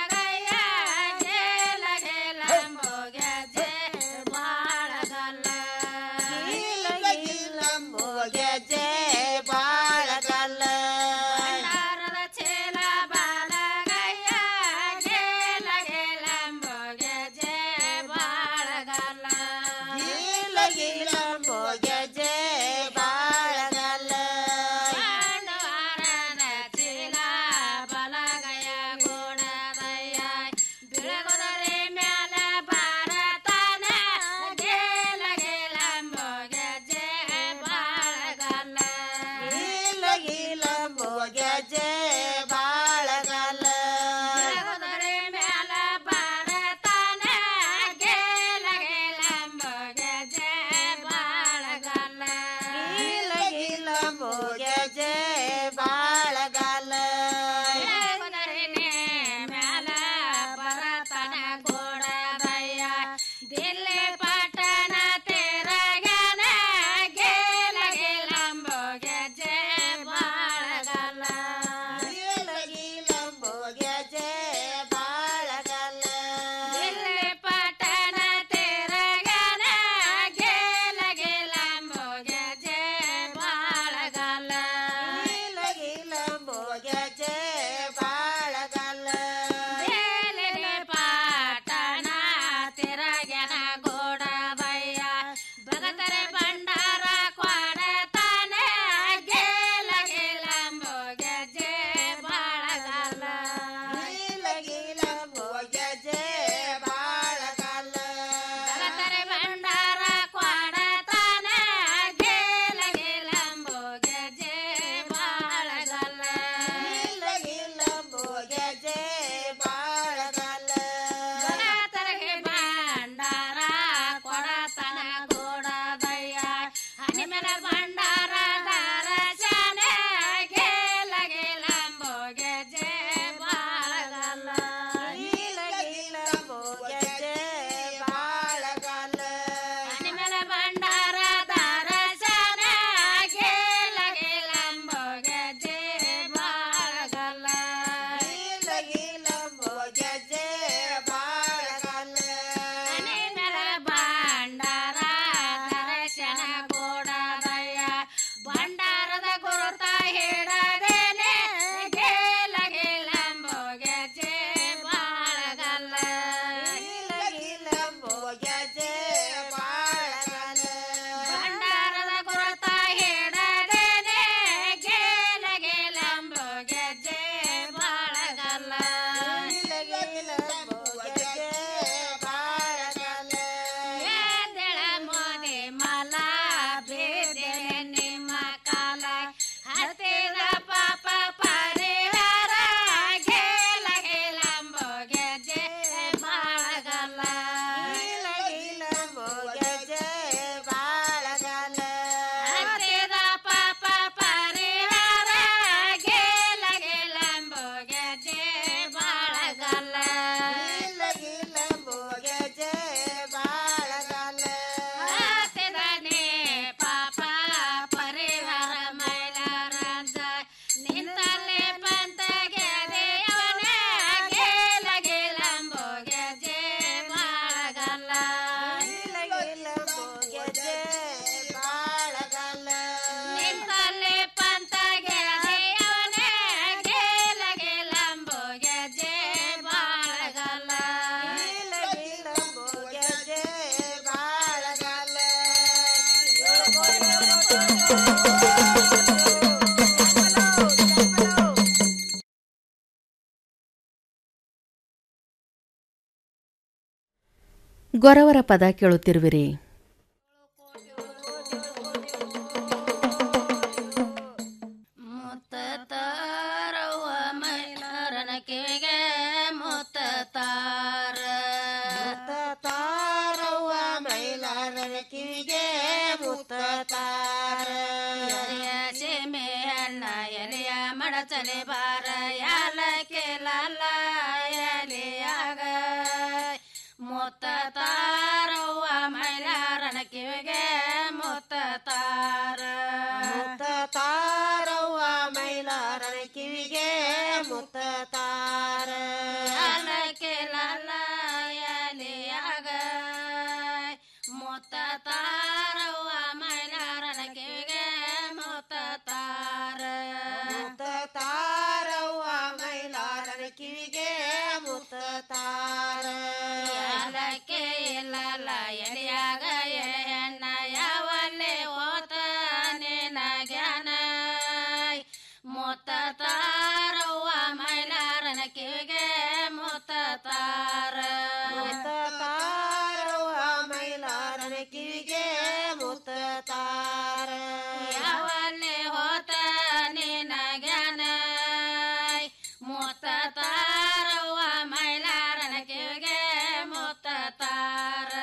ಭಂಡಾರದ ಗುರುತ ಹಿಡದೇನೆ ಗೇಲ ಗೇಲಂಬೋ ಗೆಜೆ ಬಾಳಗಲ್ಲ ಭಂಡಾರದ ಗುರುತ ಹಿಡದೇನೆ ಗೇಲ ಗೇಲಂಬೋ ಗೆಜೆ ಬಾಳಗಲ್ಲ ಎದ್ದೆಳ ಮೋದಿ ಮಲ ಬೇದೆಲೆ ನಿಮ್ಮ ಕಾಲ ಹತ್ತಿದ ಪಾಪ ಪರಿಹಾರ ಘೇಲ ಘೇಲಂಬೋ ಗೆಜೆ ಬಾಳಗಲ್ಲ ಹತ್ತಿದ ಪಾಪ ಪರಿಹಾರ ಘೇಲ ಘೇಲಂಬೋ ಗೆಜೆ ಬಾಳಗಲ್ಲ ಹತ್ತಿದನೆ ಪಾಪ ಪರಿವಾರ ಮೈಲಾರಂಜ ನಿಂತಲ್ಲೇ ಪಂತಗೆ ದೇವನೇ ಗೇಲ ಗೇಲಂಬೋ ಗೆಜೆ ಬಾಳಗಲ್ಲ ನಿಂತಲ್ಲೇ ಪಂತಗೆ ದೇವನೇ ಗೇಲ ಗೇಲಂಬೋ ಗೆಜೆ ಬಾಳಗಲ್ಲ ಗೊರವರ ಪದ ಕೇಳುತ್ತಿರುವಿರಿ ಮುತ್ತ ತಾರವ್ವ ಮೈಲಾರನ ಕಿವಿಗೆ ಮುತ್ತ ತಾರ ತಾರವ್ವ ಮೈಲಾರನ ಕಿವಿಗೆ ಮುತ್ತ ತಾರ ಎಲೆಯ ಸೀಮೆ ಹಣ್ಣ ಎಲೆಯ ಮಡಚಲೆ ಬಾರ ಯಾಲಕ್ಕೆ ಲಾಲ ಎಲೆಯಾಗ ಮುತ್ತ ತಾರವ್ವ ಮೈಲಾರನ ಕಿವಿಗೆ ಮುತ್ತ ತಾರ ಮುತ್ತ ತಾರವ್ವ ಮೈಲಾರನ ಕಿವಿಗೆ ಮುತ್ತ ತಾರ ಯಾಲಕ್ಕೆ ಲಾಲ ಎಲೆಯಾಗ ಮುತ್ತ ತಾರವ್ವ ಮೈಲಾರನ ಕಿವಿಗೆ ಮುತ್ತ ತಾರ ಮುತ್ತ ತಾರವ್ವ ಮೈಲಾರನ ಕಿವಿಗೆ ಮುತ್ತ ತಾರ ಯಾಲಕ್ಕೆ ಇಲ್ಲಲ್ಲ ಎಲೆಯಾಗ ಎಲೆಯನ್ನ ಯಾವಲ್ಲೇ ಓತ ನಿನ ಜ್ಞಾನ ಮುತ್ತ ತಾರವ್ವ ಮೈಲಾರನ ಕಿವಿಗೆ ಮುತ್ತ ತಾರ ಮುತ್ತ ತಾರವ್ವ ಮೈಲಾರನ ಕಿವಿಗೆ ಮುತ್ತ ತಾರ ಯಾವಲ್ಲೇ ಹೋತ ನಿನ ಜ್ಞಾನ ಮುತ್ತ ತಾರವ್ವ ಮೈಲಾರನ ಕಿವಿಗೆ ಮುತ್ತ ತಾರ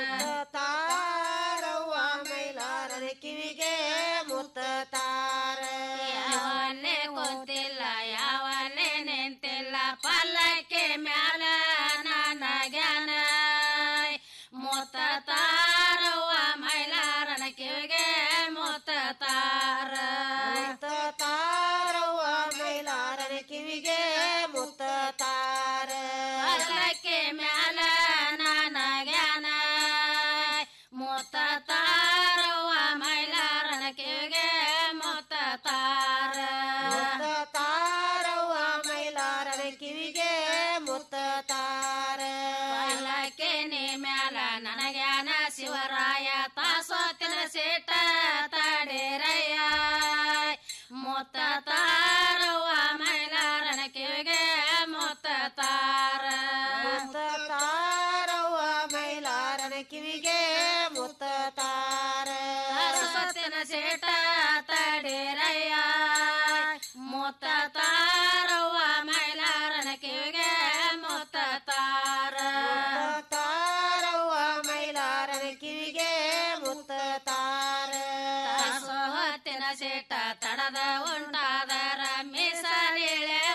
ತಾರವ್ವ ಮೈಲಾರನ ಕಿವಿಗೆ ಮುತ್ತ ತಾರ ಯಾವಲ್ಲೇ ಕುಂತಿಲ್ಲ ಯಾವಲ್ಲೇ ನಿಂತಿಲ್ಲ ಪಲ್ಲಕ್ಕೆ ಮ್ಯಾಲ ನನ್ನ ಜ್ಞಾನ ಮುತ್ತ ತಾರವ್ವ ಮೈಲಾರನ ಕಿವಿಗೆ ಮುತ್ತ ತಾರ ಮುತ್ತ ತಾರವ್ವ ಮೈಲಾರನ ಕಿವಿಗೆ ಮುತ್ತ ತಾರ ಪಲ್ಲಕ್ಕೆ ಮ್ಯಾಲ ನನ್ನ ಜ್ಞಾನ ಮುತ್ತ ತಾರವ್ವ ಮೈಲಾರನ ಕಿವಿಗೆ ಮುತ್ತ ತಾರ ಮುತ್ತ ತಾರವ್ವ ಮೈಲಾರನ ಕಿವಿಗೆ ಮುತ್ತ ತಾರ ಪಲ್ಲಕ್ಕೆ ನೀ ಮ್ಯಾಲ ನನ್ನ ಜ್ಞಾನ ಶಿವರಾಯ ತಾಸೋತಿನ ಸೇಟ ತಡೇರಯ್ಯ ಮುತ್ತ ತಾರವ್ವ ಮೈಲಾರನ ಕಿವಿಗೆ ಮುತ್ತ ತಾರ ಮುತ್ತ ತಾರವ್ವ ಮೈಲಾರನ ಕಿವಿಗೆ ಮುತ್ತ ತಾರ ಸರಸ್ವತಿನ ಸೇಟ ತಡೇರಯ್ಯ ಮುತ್ತ ತಾರವ್ವ ಮೈಲಾರನ ಕಿವಿಗೆ ಮುತ್ತ ತಾರ ತಾರವ್ವ ಮೈಲಾರನ ಕಿವಿಗೆ ಮುತ್ತ ತಾರ ಸಿಟ್ಟ ತಡದ ಉಂಟಾದರ ಮೀಸಲಿಳೆ